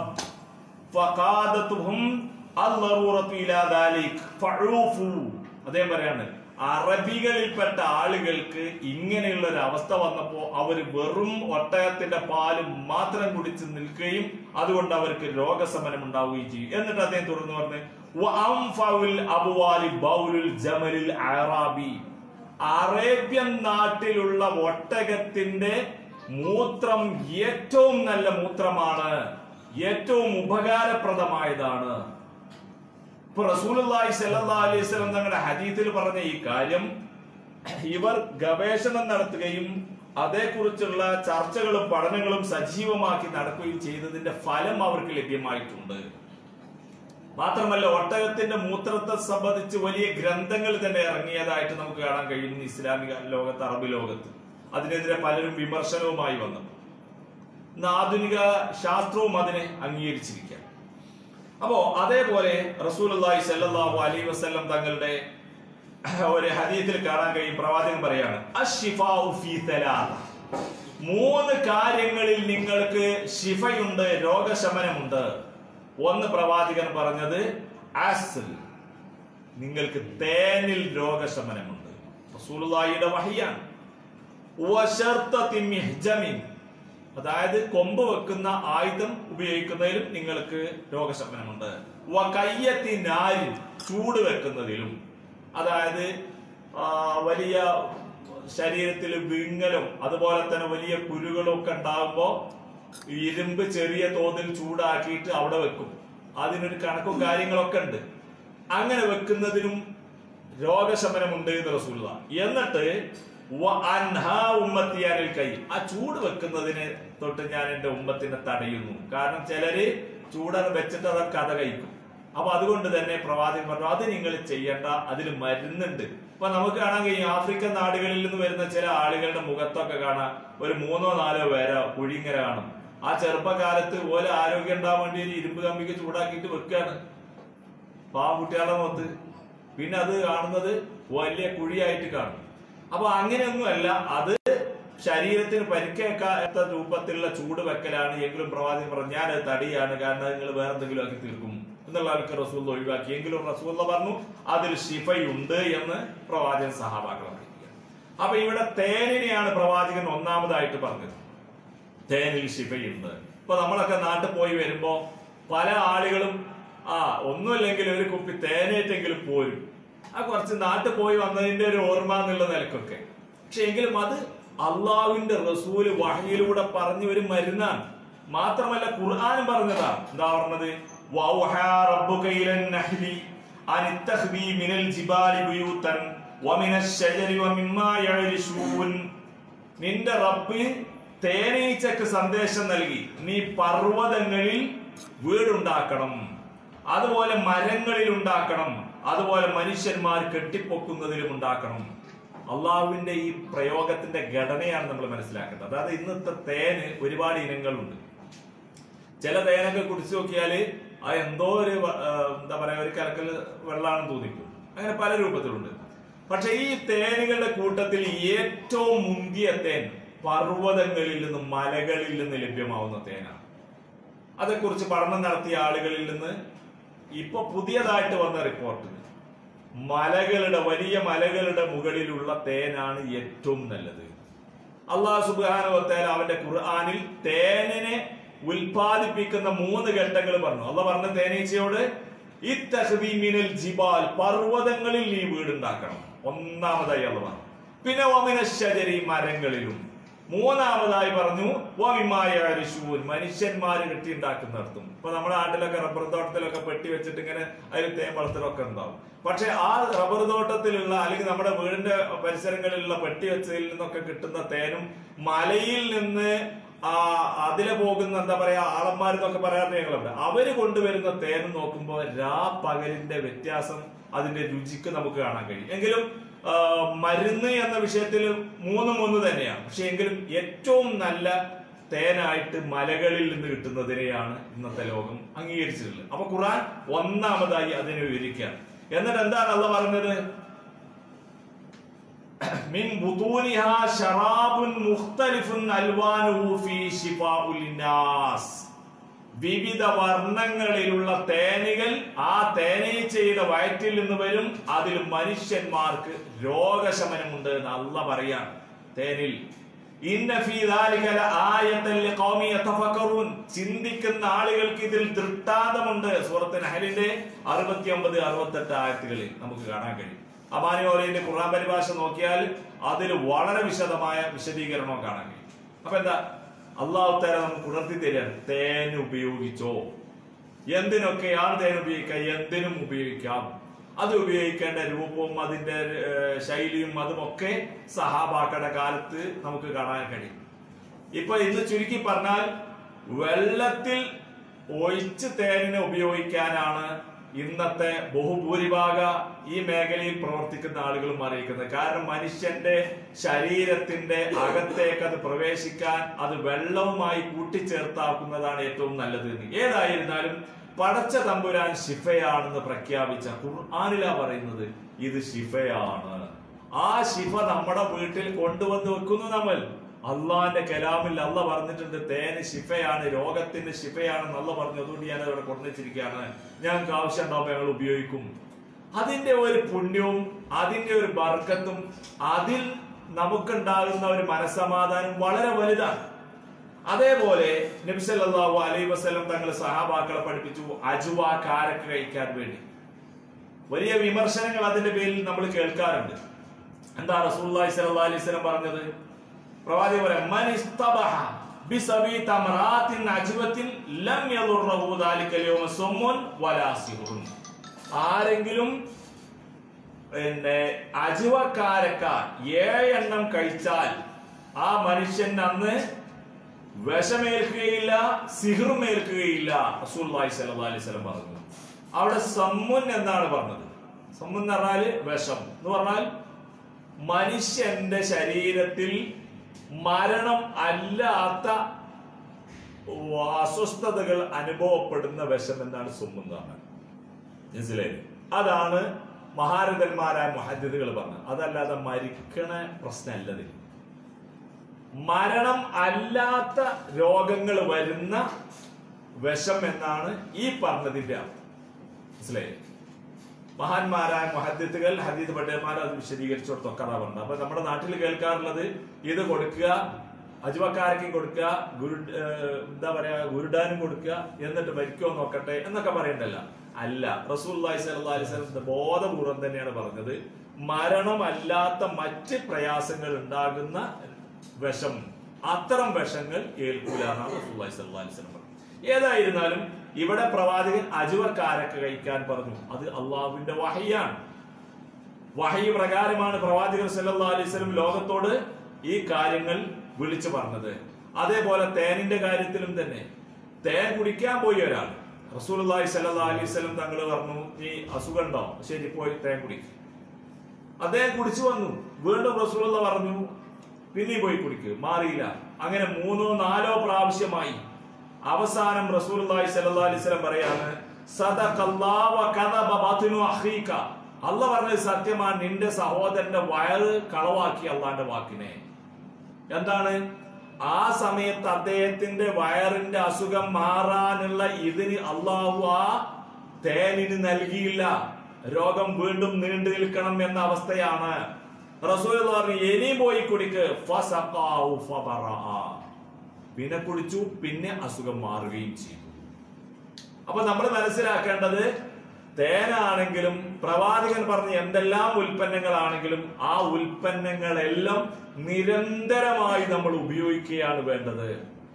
ഫഖാദത്തുഹും അൽളറൂറത്തു ഇലാ ദാലിക് ഫഊഫു അദ്ദേഹം പറയാണ് അറബികളിൽപ്പെട്ട ആളുകൾക്ക് ഇങ്ങനെയുള്ള ഒരു അവസ്ഥ വന്നപ്പോ അവർ വെറും ഒട്ടകത്തിന്റെ പാല് മാത്രം കുടിച്ച് നിൽക്കുകയും അതുകൊണ്ട് അവർക്ക് രോഗശമനം ഉണ്ടാവുകയും ചെയ്യും എന്നിട്ട് അദ്ദേഹം തുടർന്ന് പറഞ്ഞ് "വഅൻഫഉൽ അബ്വാലി ബൗലുൽ ജമലിൽ അറാബി അറേബ്യൻ നാട്ടിലുള്ള ഒട്ടകത്തിന്റെ മൂത്രം ഏറ്റവും നല്ല മൂത്രമാണ് ഏറ്റവും ഉപകാരപ്രദമായതാണ് ഇപ്പൊ റസൂലുള്ളാഹി സ്വല്ലല്ലാഹു അലൈഹി വസല്ലം തങ്ങളുടെ ഹദീത്തിൽ പറഞ്ഞ ഈ കാര്യം ഇവർ ഗവേഷണം നടത്തുകയും അതേക്കുറിച്ചുള്ള ചർച്ചകളും പഠനങ്ങളും സജീവമാക്കി നടക്കുകയും ചെയ്തതിന്റെ ഫലം അവർക്ക് ലഭ്യമായിട്ടുണ്ട് മാത്രമല്ല ഒട്ടകത്തിന്റെ മൂത്രത്തെ സംബന്ധിച്ച് വലിയ ഗ്രന്ഥങ്ങൾ തന്നെ ഇറങ്ങിയതായിട്ട് നമുക്ക് കാണാൻ കഴിയുന്നു ഇസ്ലാമിക ലോകത്ത് അറബ് ലോകത്ത് അതിനെതിരെ പലരും വിമർശനവുമായി വന്നു ഇന്ന് ആധുനിക ശാസ്ത്രവും അതിനെ അംഗീകരിച്ചിരിക്കുക അപ്പോ അതേപോലെ റസൂലുള്ളാഹി സ്വല്ലല്ലാഹു അലൈഹി വസല്ലം തങ്ങളുടെ ഒരു ഹദീത്തിൽ കാണാൻ കഴിയും പ്രവാചകൻ പറയാണ് അശ്ശിഫാഉ ഫീ തലാത്ത മൂന്ന് കാര്യങ്ങളിൽ നിങ്ങൾക്ക് ശിഫയുണ്ട് രോഗശമനമുണ്ട് ഒന്ന് പ്രവാചകൻ പറഞ്ഞത് ആസിൽ നിങ്ങൾക്ക് തേനിൽ രോഗശമനമുണ്ട് റസൂലുള്ളാഹിയുടെ വഹിയാണ് വശർത്തത്തി മിഹ്ജമിൻ അതായത് കൊമ്പ് വെക്കുന്ന ആയുധം ഉപയോഗിക്കുന്നതിലും നിങ്ങൾക്ക് രോഗശമനമുണ്ട് വ കയ്യത്തി നാരിൻ ചൂട് വെക്കുന്നതിലും അതായത് ആ, വലിയ ശരീരത്തിൽ വിങ്ങലും അതുപോലെ തന്നെ വലിയ കുരുകളും ഒക്കെ ഉണ്ടാകുമ്പോ ഇരുമ്പ് ചെറിയ തോതിൽ ചൂടാക്കിയിട്ട് അവിടെ വെക്കും അതിനൊരു കണക്കും കാര്യങ്ങളൊക്കെ ഉണ്ട് അങ്ങനെ വെക്കുന്നതിനും രോഗശമനമുണ്ട് എന്ന് റസൂലുള്ള എന്നിട്ട് വ അൻഹാ ഉമ്മത്തി അനിൽ കൈ ആ ചൂട് വെക്കുന്നതിന് തൊട്ട് ഞാൻ എന്റെ ഉമ്മത്തിനെ തടയുന്നു കാരണം ചിലര് ചൂടത് വെച്ചിട്ട് അത് കഥ കഴിക്കും അപ്പൊ അതുകൊണ്ട് തന്നെ പ്രവാചകൻ പറഞ്ഞു അത് നിങ്ങൾ ചെയ്യേണ്ട അതിൽ മരുന്നുണ്ട് ഇപ്പൊ നമുക്ക് കാണാൻ കഴിയും ആഫ്രിക്കൻ നാടുകളിൽ നിന്ന് വരുന്ന ചില ആളുകളുടെ മുഖത്തൊക്കെ കാണാം ഒരു മൂന്നോ നാലോ പേരോ കുഴിങ്ങര കാണും ആ ചെറുപ്പകാലത്ത് ഓരോ ആരോഗ്യം ഉണ്ടാവാൻ വേണ്ടി ഒരു ഇരുമ്പ് കമ്പിക്ക് ചൂടാക്കിയിട്ട് വെക്കുകയാണ് പാവക്കുട്ടികളുടെ മുഖത്ത് പിന്നെ അത് കാണുന്നത് വലിയ കുഴിയായിട്ട് കാണും അപ്പൊ അങ്ങനെയൊന്നുമല്ല അത് ശരീരത്തിന് പരിക്കേക്കാത്ത രൂപത്തിലുള്ള ചൂട് വെക്കലാണ് എങ്കിലും പ്രവാചകൻ പറഞ്ഞു ഞാനത് തടിയാണ് കാരണം നിങ്ങൾ വേറെ എന്തെങ്കിലും ആക്കി തീർക്കും എന്നുള്ള ആൾക്ക് റസൂൽ ഒഴിവാക്കി എങ്കിലും റസൂൽ പറഞ്ഞു അതിൽ ശിഫയുണ്ട് എന്ന് പ്രവാചകൻ സഹാബാക്കൾ അറിയിക്കുക അപ്പൊ ഇവിടെ തേനിനെയാണ് പ്രവാചകൻ ഒന്നാമതായിട്ട് പറഞ്ഞത് തേനിൽ ശിഫയുണ്ട് ഇപ്പൊ നമ്മളൊക്കെ നാട്ടിൽ പോയി വരുമ്പോ പല ആളുകളും ആ ഒന്നുമില്ലെങ്കിൽ ഒരു കുപ്പി തേനേറ്റെങ്കിലും പോരും ആ കുറച്ച് നാട്ടിൽ പോയി വന്നതിന്റെ ഒരു ഓർമ്മ എന്നുള്ള നിലക്കൊക്കെ പക്ഷെ എങ്കിലും അത് അള്ളാവിന്റെ റസൂല് വഹയിലൂടെ പറഞ്ഞ ഒരു മരുന്നാണ് മാത്രമല്ല ഖുർആാനും പറഞ്ഞതാണ് എന്താ പറഞ്ഞത് വൗഹാ റബ്ബുക ഇലൻ നഹ്ലി അൻ ഇത്തഖ്ദി മിനൽ ജിബാലി ബുയൂതൻ വമിനശ് ശജരി വമിമ്മാ യഅരിശൂൻ നിന്റെ റബ്ബ് തേനീച്ചക്ക് സന്ദേശം നൽകി നീ പർവ്വതങ്ങളിൽ വീടുണ്ടാക്കണം അതുപോലെ മരങ്ങളിൽ ഉണ്ടാക്കണം അതുപോലെ മനുഷ്യന്മാർ കെട്ടിപ്പൊക്കുന്നതിലും ഉണ്ടാക്കണം അള്ളാഹുവിന്റെ ഈ പ്രയോഗത്തിന്റെ ഘടനയാണ് നമ്മൾ മനസ്സിലാക്കേണ്ടത് അതായത് ഇന്നത്തെ തേന് ഒരുപാട് ഇനങ്ങളുണ്ട് ചില തേനൊക്കെ കുടിച്ചു നോക്കിയാല് ആ എന്തോ ഒരു വ- ആ, എന്താ പറയാ ഒരു കലക്കൽ വെള്ളാണെന്ന് തോന്നിക്കും അങ്ങനെ പല രൂപത്തിലുണ്ട് പക്ഷെ ഈ തേനുകളുടെ കൂട്ടത്തിൽ ഏറ്റവും മുന്തിയ തേൻ പർവ്വതങ്ങളിൽ നിന്നും മലകളിൽ നിന്ന് ലഭ്യമാവുന്ന തേനാണ് അതേക്കുറിച്ച് പഠനം നടത്തിയ ആളുകളിൽ നിന്ന് ഇപ്പൊ പുതിയതായിട്ട് വന്ന റിപ്പോർട്ട് മലകളുടെ വലിയ മലകളുടെ മുകളിലുള്ള തേനാണ് ഏറ്റവും നല്ലത് അള്ളാഹു സുബാനുവത്തേൽ അവന്റെ ഖുർആാനിൽ തേനിനെ ഉൽപാദിപ്പിക്കുന്ന മൂന്ന് ഘട്ടങ്ങൾ പറഞ്ഞു അള്ള പറഞ്ഞ തേനീച്ചയോട് ഇത്തഹ്ദി മിനൽ ജിബാൽ പർവ്വതങ്ങളിൽ നീ വീടുണ്ടാക്കണം ഒന്നാമതായി അള്ള പറഞ്ഞു പിന്നെ ഒമിന ശജരി മരങ്ങളിലും മൂന്നാമതായി പറഞ്ഞു വമിമായ ഋഷൂൻ മനുഷ്യന്മാര് കെട്ടിയുണ്ടാക്കുന്നിടത്തും ഇപ്പൊ നമ്മുടെ നാട്ടിലൊക്കെ റബ്ബർ തോട്ടത്തിലൊക്കെ പെട്ടി വെച്ചിട്ട് ഇങ്ങനെ അതിൽ തേൻ വളർത്തലൊക്കെ ഉണ്ടാവും പക്ഷെ ആ റബ്ബർ തോട്ടത്തിലുള്ള അല്ലെങ്കിൽ നമ്മുടെ വീടിന്റെ പരിസരങ്ങളിലുള്ള പെട്ടി വെച്ചതിൽ നിന്നൊക്കെ കിട്ടുന്ന തേനും മലയിൽ നിന്ന് ആ അതിലെ പോകുന്ന എന്താ പറയാ ആളന്മാരെന്നൊക്കെ പറയാറുണ്ട് ഞങ്ങളുണ്ട് അവര് കൊണ്ടുവരുന്ന തേൻ നോക്കുമ്പോൾ രാ പകലിന്റെ വ്യത്യാസം അതിന്റെ രുചിക്ക് നമുക്ക് കാണാൻ കഴിയും എങ്കിലും ആ, മരുന്ന് എന്ന വിഷയത്തിൽ മൂന്നും ഒന്ന് തന്നെയാണ് പക്ഷെ എങ്കിലും ഏറ്റവും നല്ല തേനായിട്ട് മലകളിൽ നിന്ന് കിട്ടുന്നതിനെയാണ് ഇന്നത്തെ ലോകം അംഗീകരിച്ചിട്ടുള്ളത് അപ്പൊ ഖുർആൻ ഒന്നാമതായി അതിനെ വിവരിക്കുകയാണ് എന്നിട്ട് എന്താണ് അല്ല പറഞ്ഞത് മിൻ ബുതൂനിഹാ ശറാബുൻ മുഖ്തലിഫുൻ അൽവാനുഹു ഫീ ശിഫാഉൽ ലിന്നാസ് വിവിധ വർണ്ണങ്ങളിലുള്ള തേനുകൾ ആ തേനീച്ചയുടെ വയറ്റിൽ നിന്ന് വരും അതിൽ മനുഷ്യന്മാർക്ക് രോഗശമനമുണ്ട് എന്ന് അല്ല പറയാണ് തേനിൽ ഇന്ന ഫീ ദാലിക ലആയത്തൻ ലിഖൗമി യതഫക്കറൂൻ ചിന്തിക്കുന്ന ആളുകൾക്ക് ഇതിൽ ദൃഷ്ടാന്തമുണ്ട് സൂറത്ത് നഹലിന്റെ 69 68 ആയത്തുകളിൽ നമുക്ക് കാണാൻ കഴിയും അമാനിയോലയുടെ ഖുർആൻ പരിഭാഷ നോക്കിയാൽ അതിൽ വളരെ വിശദമായ വിശദീകരണവും കാണാൻ കഴിയും അപ്പൊ എന്താ അള്ളാഹു തല നമുക്ക് ഉണർത്തി തരാണ് തേൻ ഉപയോഗിച്ചോ എന്തിനൊക്കെയാണ് തേൻ ഉപയോഗിക്കുക എന്തിനും ഉപയോഗിക്കാം അത് ഉപയോഗിക്കേണ്ട രൂപവും അതിന്റെ ഏഹ്, ശൈലിയും അതുമൊക്കെ സഹാബാക്കളുടെ കാലത്ത് നമുക്ക് കാണാൻ കഴിയും ഇപ്പൊ ഇന്ന് ചുരുക്കി പറഞ്ഞാൽ വെള്ളത്തിൽ ഒഴിച്ച് തേനിനെ ഉപയോഗിക്കാനാണ് ഇന്നത്തെ ബഹുഭൂരിഭാഗ ഈ മേഖലയിൽ പ്രവർത്തിക്കുന്ന ആളുകളും അറിയിക്കുന്നത് കാരണം മനുഷ്യന്റെ ശരീരത്തിന്റെ അകത്തേക്ക് അത് പ്രവേശിക്കാൻ അത് വെള്ളവുമായി കൂട്ടിച്ചേർത്താക്കുന്നതാണ് ഏറ്റവും നല്ലത് എന്ന് ഏതായിരുന്നാലും പടച്ച തമ്പുരാൻ ശിഫയാണെന്ന് പ്രഖ്യാപിച്ച ഖുർആാനിലാ പറയുന്നത് ഇത് ശിഫയാണ് ആ ശിഫ നമ്മുടെ വീട്ടിൽ കൊണ്ടുവന്ന് വെക്കുന്നു നമ്മൾ അള്ളാന്റെ കലാമിൽ അല്ല പറഞ്ഞിട്ടുണ്ട് തേന് ശിഫയാണ് രോഗത്തിന്റെ ശിഫയാണെന്ന് അല്ല പറഞ്ഞു അതുകൊണ്ട് ഞാൻ അവിടെ കൊണ്ടുവച്ചിരിക്കുകയാണ് ഞങ്ങൾക്ക് ആവശ്യം ഉണ്ടാവുമ്പോൾ ഞങ്ങൾ ഉപയോഗിക്കും അതിന്റെ ഒരു പുണ്യവും അതിന്റെ ഒരു ബർക്കത്തും അതിൽ നമുക്കുണ്ടാകുന്ന ഒരു മനസ്സമാധാനം വളരെ വലുതാണ് അതേപോലെ നബിസല്ലാഹു അലൈ വസ്ലം തങ്ങൾ സഹാബാക്കളെ പഠിപ്പിച്ചു അജുവ കാരക്ക് കഴിക്കാൻ വേണ്ടി വലിയ വിമർശനങ്ങൾ അതിന്റെ പേരിൽ നമ്മൾ കേൾക്കാറുണ്ട് എന്താ റസൂലുള്ളാഹി സ്വല്ലല്ലാഹി അലൈഹി വസല്ലം പറഞ്ഞത് പ്രവാചകൻ പറയാം മൻ ഇസ്തബഹ ബിസബി തമറാത്തിൻ അജ്വത്തിൻ ലം യദുറഹു ദാലിക യൗമ സുമ്മുൻ വലാ സിഹ്റുൻ ആരെങ്കിലും പിന്നെ അജുവക്കാരക്ക ഏഴെണ്ണം കഴിച്ചാൽ ആ മനുഷ്യൻ അന്ന് വിഷമേൽക്കുകയില്ല സിഹറും ഏൽക്കുകയില്ല റസൂലുള്ളാഹി സ്വല്ലല്ലാഹി അലൈഹി വസല്ലം പറഞ്ഞു അവിടെ സമ്മുൻ എന്നാണ് പറഞ്ഞത് സമ്മുൻ എന്ന് പറഞ്ഞാല് വിഷം എന്ന് പറഞ്ഞാൽ മനുഷ്യന്റെ ശരീരത്തിൽ മരണം അല്ലാത്ത അസ്വസ്ഥതകൾ അനുഭവപ്പെടുന്ന വിഷം എന്നാണ് സുമ്മെന്ന് പറഞ്ഞത് മനസ്സിലായി അതാണ് മഹാരഥന്മാരായ മഹദ്യതകൾ പറഞ്ഞത് അതല്ലാതെ മരിക്കണ പ്രശ്നമല്ലത് മരണം അല്ലാത്ത രോഗങ്ങൾ വരുന്ന വിഷം എന്നാണ് ഈ പറഞ്ഞതിന്റെ അർത്ഥം മനസ്സിലായി മഹാന്മാരായ മഹദ്യത്തുകൾ ഹദീദ് പണ്ഡിതന്മാർ അത് വിശദീകരിച്ചു കൊടുത്തൊക്കെ അതാ പറഞ്ഞത് അപ്പൊ നമ്മുടെ നാട്ടിൽ കേൾക്കാറുള്ളത് ഇത് കൊടുക്കുക അജുവക്കാരക്കും കൊടുക്കുക ഗുരു ഏഹ് എന്താ പറയാ ഗുരുഡാനും കൊടുക്കുക എന്നിട്ട് മരിക്കോ നോക്കട്ടെ എന്നൊക്കെ പറയണ്ടല്ല അല്ല റസൂല്ലി സലഹ്ലിസ്ലം ബോധപൂർവം തന്നെയാണ് പറഞ്ഞത് മരണമല്ലാത്ത മറ്റ് പ്രയാസങ്ങൾ ഉണ്ടാകുന്ന വിഷം അത്തരം വിഷങ്ങൾ ഏൽക്കൂല എന്നാണ് റസൂല്ലി സലഹ്ലി സ്വലം പറഞ്ഞത് ഏതായിരുന്നാലും ഇവിടെ പ്രവാചകൻ അജുവക്കാരൊക്കെ കഴിക്കാൻ പറഞ്ഞു അത് അള്ളാഹുവിന്റെ വഹയാണ് വഹി പ്രകാരമാണ് പ്രവാചകൻ സല്ലല്ലാഹു അലൈഹി വസല്ലം ലോകത്തോട് ഈ കാര്യങ്ങൾ വിളിച്ചു പറഞ്ഞത് അതേപോലെ തേനിന്റെ കാര്യത്തിലും തന്നെ തേൻ കുടിക്കാൻ പോയി ഒരാൾ റസൂലുള്ളാഹി സല്ലല്ലാഹു അലൈഹി വസല്ലം തങ്ങൾ പറഞ്ഞു നീ അസുഖമുണ്ടോ ശരി പോയി തേൻ കുടിക്ക് അദ്ദേഹം കുടിച്ചു വന്നു വീണ്ടും റസൂലുള്ള പറഞ്ഞു പിന്നെ പോയി കുടിക്ക് മാറിയില്ല അങ്ങനെ മൂന്നോ നാലോ പ്രാവശ്യമായി അവസാനം റസൂലുള്ളാഹി സ്വല്ലല്ലാഹി അലൈഹി വസല്ലം പറയാണ് സദഖല്ലാഹു വ കദബ ബത്നു അഖീക അല്ല പറഞ്ഞത് സത്യമാണ് നിന്റെ സഹോദരന്റെ വയറ് കളവാക്കി അള്ളാന്റെ വാക്കിനെ എന്താണ് ആ സമയത്ത് അദ്ദേഹത്തിന്റെ വയറിന്റെ അസുഖം മാറാനുള്ള ഇതിന് അള്ളാഹു ആ തേനിന് നൽകിയില്ല രോഗം വീണ്ടും നീണ്ടു നിൽക്കണം എന്ന അവസ്ഥയാണ് റസൂൽ പറഞ്ഞു ഇനി പോയി കുടിക്ക് ഫസഖാഹു ഫബറഅ. പിന്നെ കുടിച്ചു പിന്നെ അസുഖം മാറുകയും ചെയ്തു അപ്പൊ നമ്മൾ മനസ്സിലാക്കേണ്ടത് തേനാണെങ്കിലും പ്രവാചകൻ പറഞ്ഞ എന്തെല്ലാം ഉൽപ്പന്നങ്ങളാണെങ്കിലും ആ ഉൽപ്പന്നങ്ങളെല്ലാം നിരന്തരമായി നമ്മൾ ഉപയോഗിക്കുകയാണ് വേണ്ടത്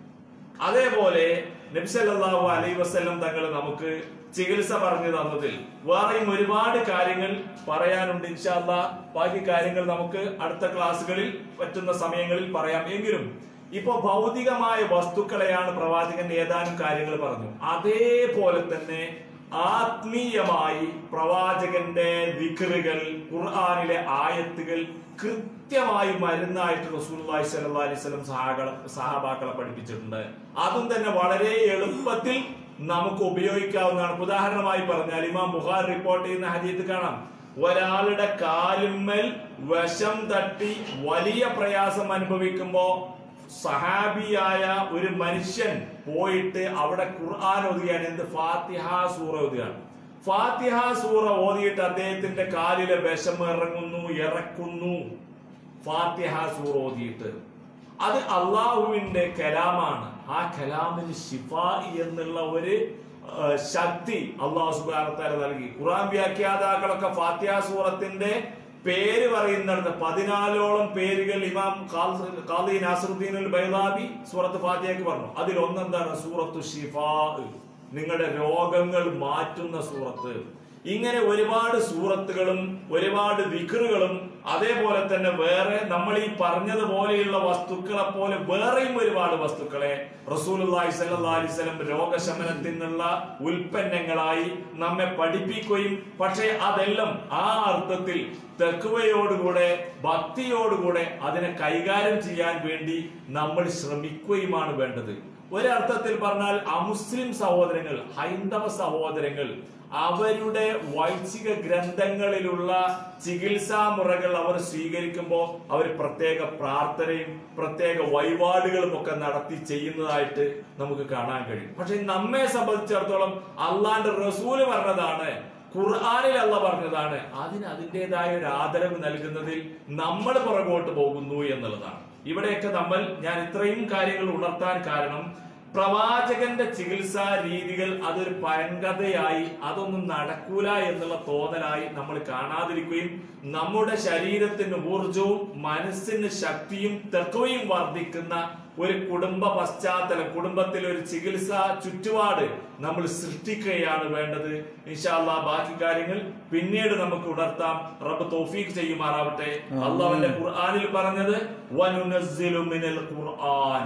അതേപോലെ നബ്സല്ലാഹു അലൈ വസ്ലം തങ്ങൾ നമുക്ക് ചികിത്സ പറഞ്ഞു തന്നതിൽ വേറെയും ഒരുപാട് കാര്യങ്ങൾ പറയാനുണ്ട് ഇൻഷാല്ല ബാക്കി കാര്യങ്ങൾ നമുക്ക് അടുത്ത ക്ലാസ്സുകളിൽ പറ്റുന്ന സമയങ്ങളിൽ പറയാം എങ്കിലും ഇപ്പൊ ഭൗതികമായ വസ്തുക്കളെയാണ് പ്രവാചകൻ ഏതാനും കാര്യങ്ങൾ പറഞ്ഞു അതേപോലെ തന്നെ ആത്മീയമായി പ്രവാചകന്റെ ദിക്റുകൾ ഖുർആനിലെ ആയത്തുകൾ കൃത്യമായി മരുന്നായിട്ട് റസൂലുള്ളാഹി സ്വല്ലല്ലാഹി അലൈഹി വസല്ലം സഹാബ- സഹാബാക്കളെ പഠിപ്പിച്ചിട്ടുണ്ട് അതും തന്നെ വളരെ എളുപ്പത്തിൽ നമുക്ക് ഉപയോഗിക്കാവുന്നതാണ് ഇപ്പൊ ഉദാഹരണമായി പറഞ്ഞാൽ ഇമാം ബുഖാർ റിപ്പോർട്ട് ചെയ്യുന്ന ഹദീത്ത് കാണാം ഒരാളുടെ കാലുമ്മൽ വിഷം തട്ടി വലിയ പ്രയാസം അനുഭവിക്കുമ്പോ സഹാബിയായ ഒരു മനുഷ്യൻ പോയിട്ട് അവിടെ ഖുർആൻ ഓതുകയാണ് എന്ത് ഫാത്തിഹ സൂറ ഓതുകയാണ് ഫാത്തിഹ സൂറ ഓതിയിട്ട് അദ്ദേഹത്തിന്റെ കാലിലെ വിഷം ഇറങ്ങുന്നു ഇറക്കുന്നു ഫാത്തിഹ സൂറ ഓതിയിട്ട് അത് അള്ളാഹുവിന്റെ കലാമാണ് ആ കലാമിന് ഷിഫ എന്നുള്ള ഒരു ആ, ശക്തി അള്ളാഹു സുബാനത്താല നൽകി ഖുറാൻ വ്യാഖ്യാതാക്കളൊക്കെ ഫാത്തിഹ സൂറത്തിന്റെ പേര് പറയുന്നിടത്ത് പതിനാലോളം പേരുകൾ ഇമാം ഖാൽ- ഖാദി നാസറുദ്ദീൻ അൽ ബൈദാബി സൂറത്ത് ഫാത്തിഹയ്ക്ക് പറഞ്ഞു അതിൽ ഒന്നെന്താണ് സൂറത്തു ഷിഫാ നിങ്ങളുടെ രോഗങ്ങൾ മാറ്റുന്ന സൂറത്ത് ഇങ്ങനെ ഒരുപാട് സൂറത്തുകളും ഒരുപാട് വിക്റുകളും അതേപോലെ തന്നെ വേറെ നമ്മൾ ഈ പറഞ്ഞതുപോലെയുള്ള വസ്തുക്കളെ പോലെ വേറെയും ഒരുപാട് വസ്തുക്കളെ റസൂലുള്ളാഹി സ്വല്ലല്ലാഹി അലൈഹി വസല്ലം രോഗശമനത്തിനുള്ള ഉൽപ്പന്നങ്ങളായി നമ്മെ പഠിപ്പിക്കുകയും പക്ഷേ അതെല്ലാം ആ അർത്ഥത്തിൽ തെക്കുവയോടുകൂടെ ഭക്തിയോടുകൂടെ അതിനെ കൈകാര്യം ചെയ്യാൻ വേണ്ടി നമ്മൾ ശ്രമിക്കുകയുമാണ് വേണ്ടത് ഒരർത്ഥത്തിൽ പറഞ്ഞാൽ അമുസ്ലിം സഹോദരങ്ങൾ ഹൈന്ദവ സഹോദരങ്ങൾ അവരുടെ വൈദിക ഗ്രന്ഥങ്ങളിലുള്ള ചികിത്സാ മുറകൾ അവർ സ്വീകരിക്കുമ്പോൾ അവർ പ്രത്യേക പ്രാർത്ഥനയും പ്രത്യേക വഴിപാടുകളും ഒക്കെ നടത്തി ചെയ്യുന്നതായിട്ട് നമുക്ക് കാണാൻ കഴിയും പക്ഷെ നമ്മെ സംബന്ധിച്ചിടത്തോളം അള്ളാന്റെ റസൂല് പറഞ്ഞതാണ് ഖുർആാനിൽ അല്ല പറഞ്ഞതാണ് അതിന് അതിൻ്റെതായ ഒരു ആദരവ് നൽകുന്നതിൽ നമ്മൾ പുറകോട്ട് പോകുന്നു എന്നുള്ളതാണ് ഇവിടെയൊക്കെ നമ്മൾ ഞാൻ ഇത്രയും കാര്യങ്ങൾ ഉണർത്താൻ കാരണം പ്രവാചകന്റെ ചികിത്സാ രീതികൾ അതൊരു പഴങ്കഥയായി അതൊന്നും നടക്കൂല എന്നുള്ള തോന്നലായി നമ്മൾ കാണാതിരിക്കുകയും നമ്മുടെ ശരീരത്തിന് ഊർജവും മനസ്സിന് ശക്തിയും തെക്കവും വർദ്ധിക്കുന്ന ഒരു കുടുംബ പശ്ചാത്തലം കുടുംബത്തിൽ ഒരു ചികിത്സാ ചുറ്റുപാട് നമ്മൾ സൃഷ്ടിക്കുകയാണ് വേണ്ടത് ഇൻഷാല്ലാ ബാക്കി കാര്യങ്ങൾ പിന്നീട് നമുക്ക് ഉണർത്താം റബ്ബ് തൗഫീഖ് ചെയ്യുമാറാവട്ടെ അള്ളാഹുവിന്റെ ഖുർആനിൽ പറഞ്ഞത് വനുനസ്സിലു മിനൽ ഖുർആൻ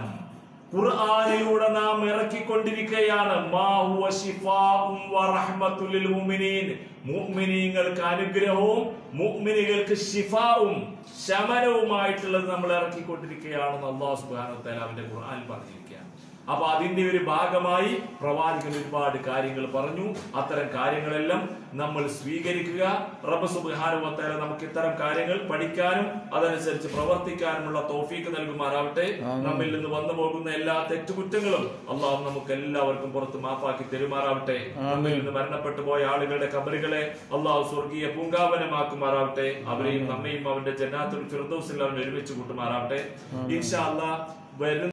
ഖുർആനിലൂടെ നാം ഇറക്കിക്കൊണ്ടിരിക്കുകയാണ് മാ ഹുവ ശിഫാഉം വറഹ്മത്തുൽ ലിൽ മുഅ്മിനീൻ മുഅ്മിനീങ്ങൾക്ക് അനുഗ്രഹവും മുഅ്മിനികൾക്ക് ശിഫാവും ശമനവുമായിട്ടുള്ളത് നമ്മൾ ഇറക്കിക്കൊണ്ടിരിക്കുകയാണെന്ന് അള്ളാഹു സുബ്ഹാനഹു വ തആല അവന്റെ ഖുർആനിൽ പറഞ്ഞിരിക്കുകയാണ് അപ്പൊ അതിന്റെ ഒരു ഭാഗമായി പ്രവാചകൻ ഒരുപാട് കാര്യങ്ങൾ പറഞ്ഞു അത്തരം കാര്യങ്ങളെല്ലാം നമ്മൾ സ്വീകരിക്കുക റബ്ബ് സുബ്ഹാനഹു വ തആല നമുക്ക് ഇത്തരം കാര്യങ്ങൾ പഠിക്കാനും അതനുസരിച്ച് പ്രവർത്തിക്കാനുമുള്ള തൗഫീക്ക് നൽകുമാറാവട്ടെ നമ്മിൽ നിന്ന് വന്നു പോകുന്ന എല്ലാ തെറ്റുകുറ്റങ്ങളും അള്ളാഹു നമുക്ക് എല്ലാവർക്കും പുറത്ത് മാപ്പാക്കി തെരുമാറാവട്ടെ നമ്മിൽ നിന്ന് മരണപ്പെട്ടു പോയ ആളുകളുടെ കബറുകളെ അള്ളാഹു സ്വർഗീയ പൂങ്കാവനമാക്കുമാറാവട്ടെ അവരെയും നമ്മയും അവന്റെ ജന്നാത്തുൽ ഫിർദൗസിൽ അവൻ ഒരുമിച്ച് കൂട്ടുമാറാവട്ടെ ഇൻഷാ അള്ളാഹ് വരുന്ന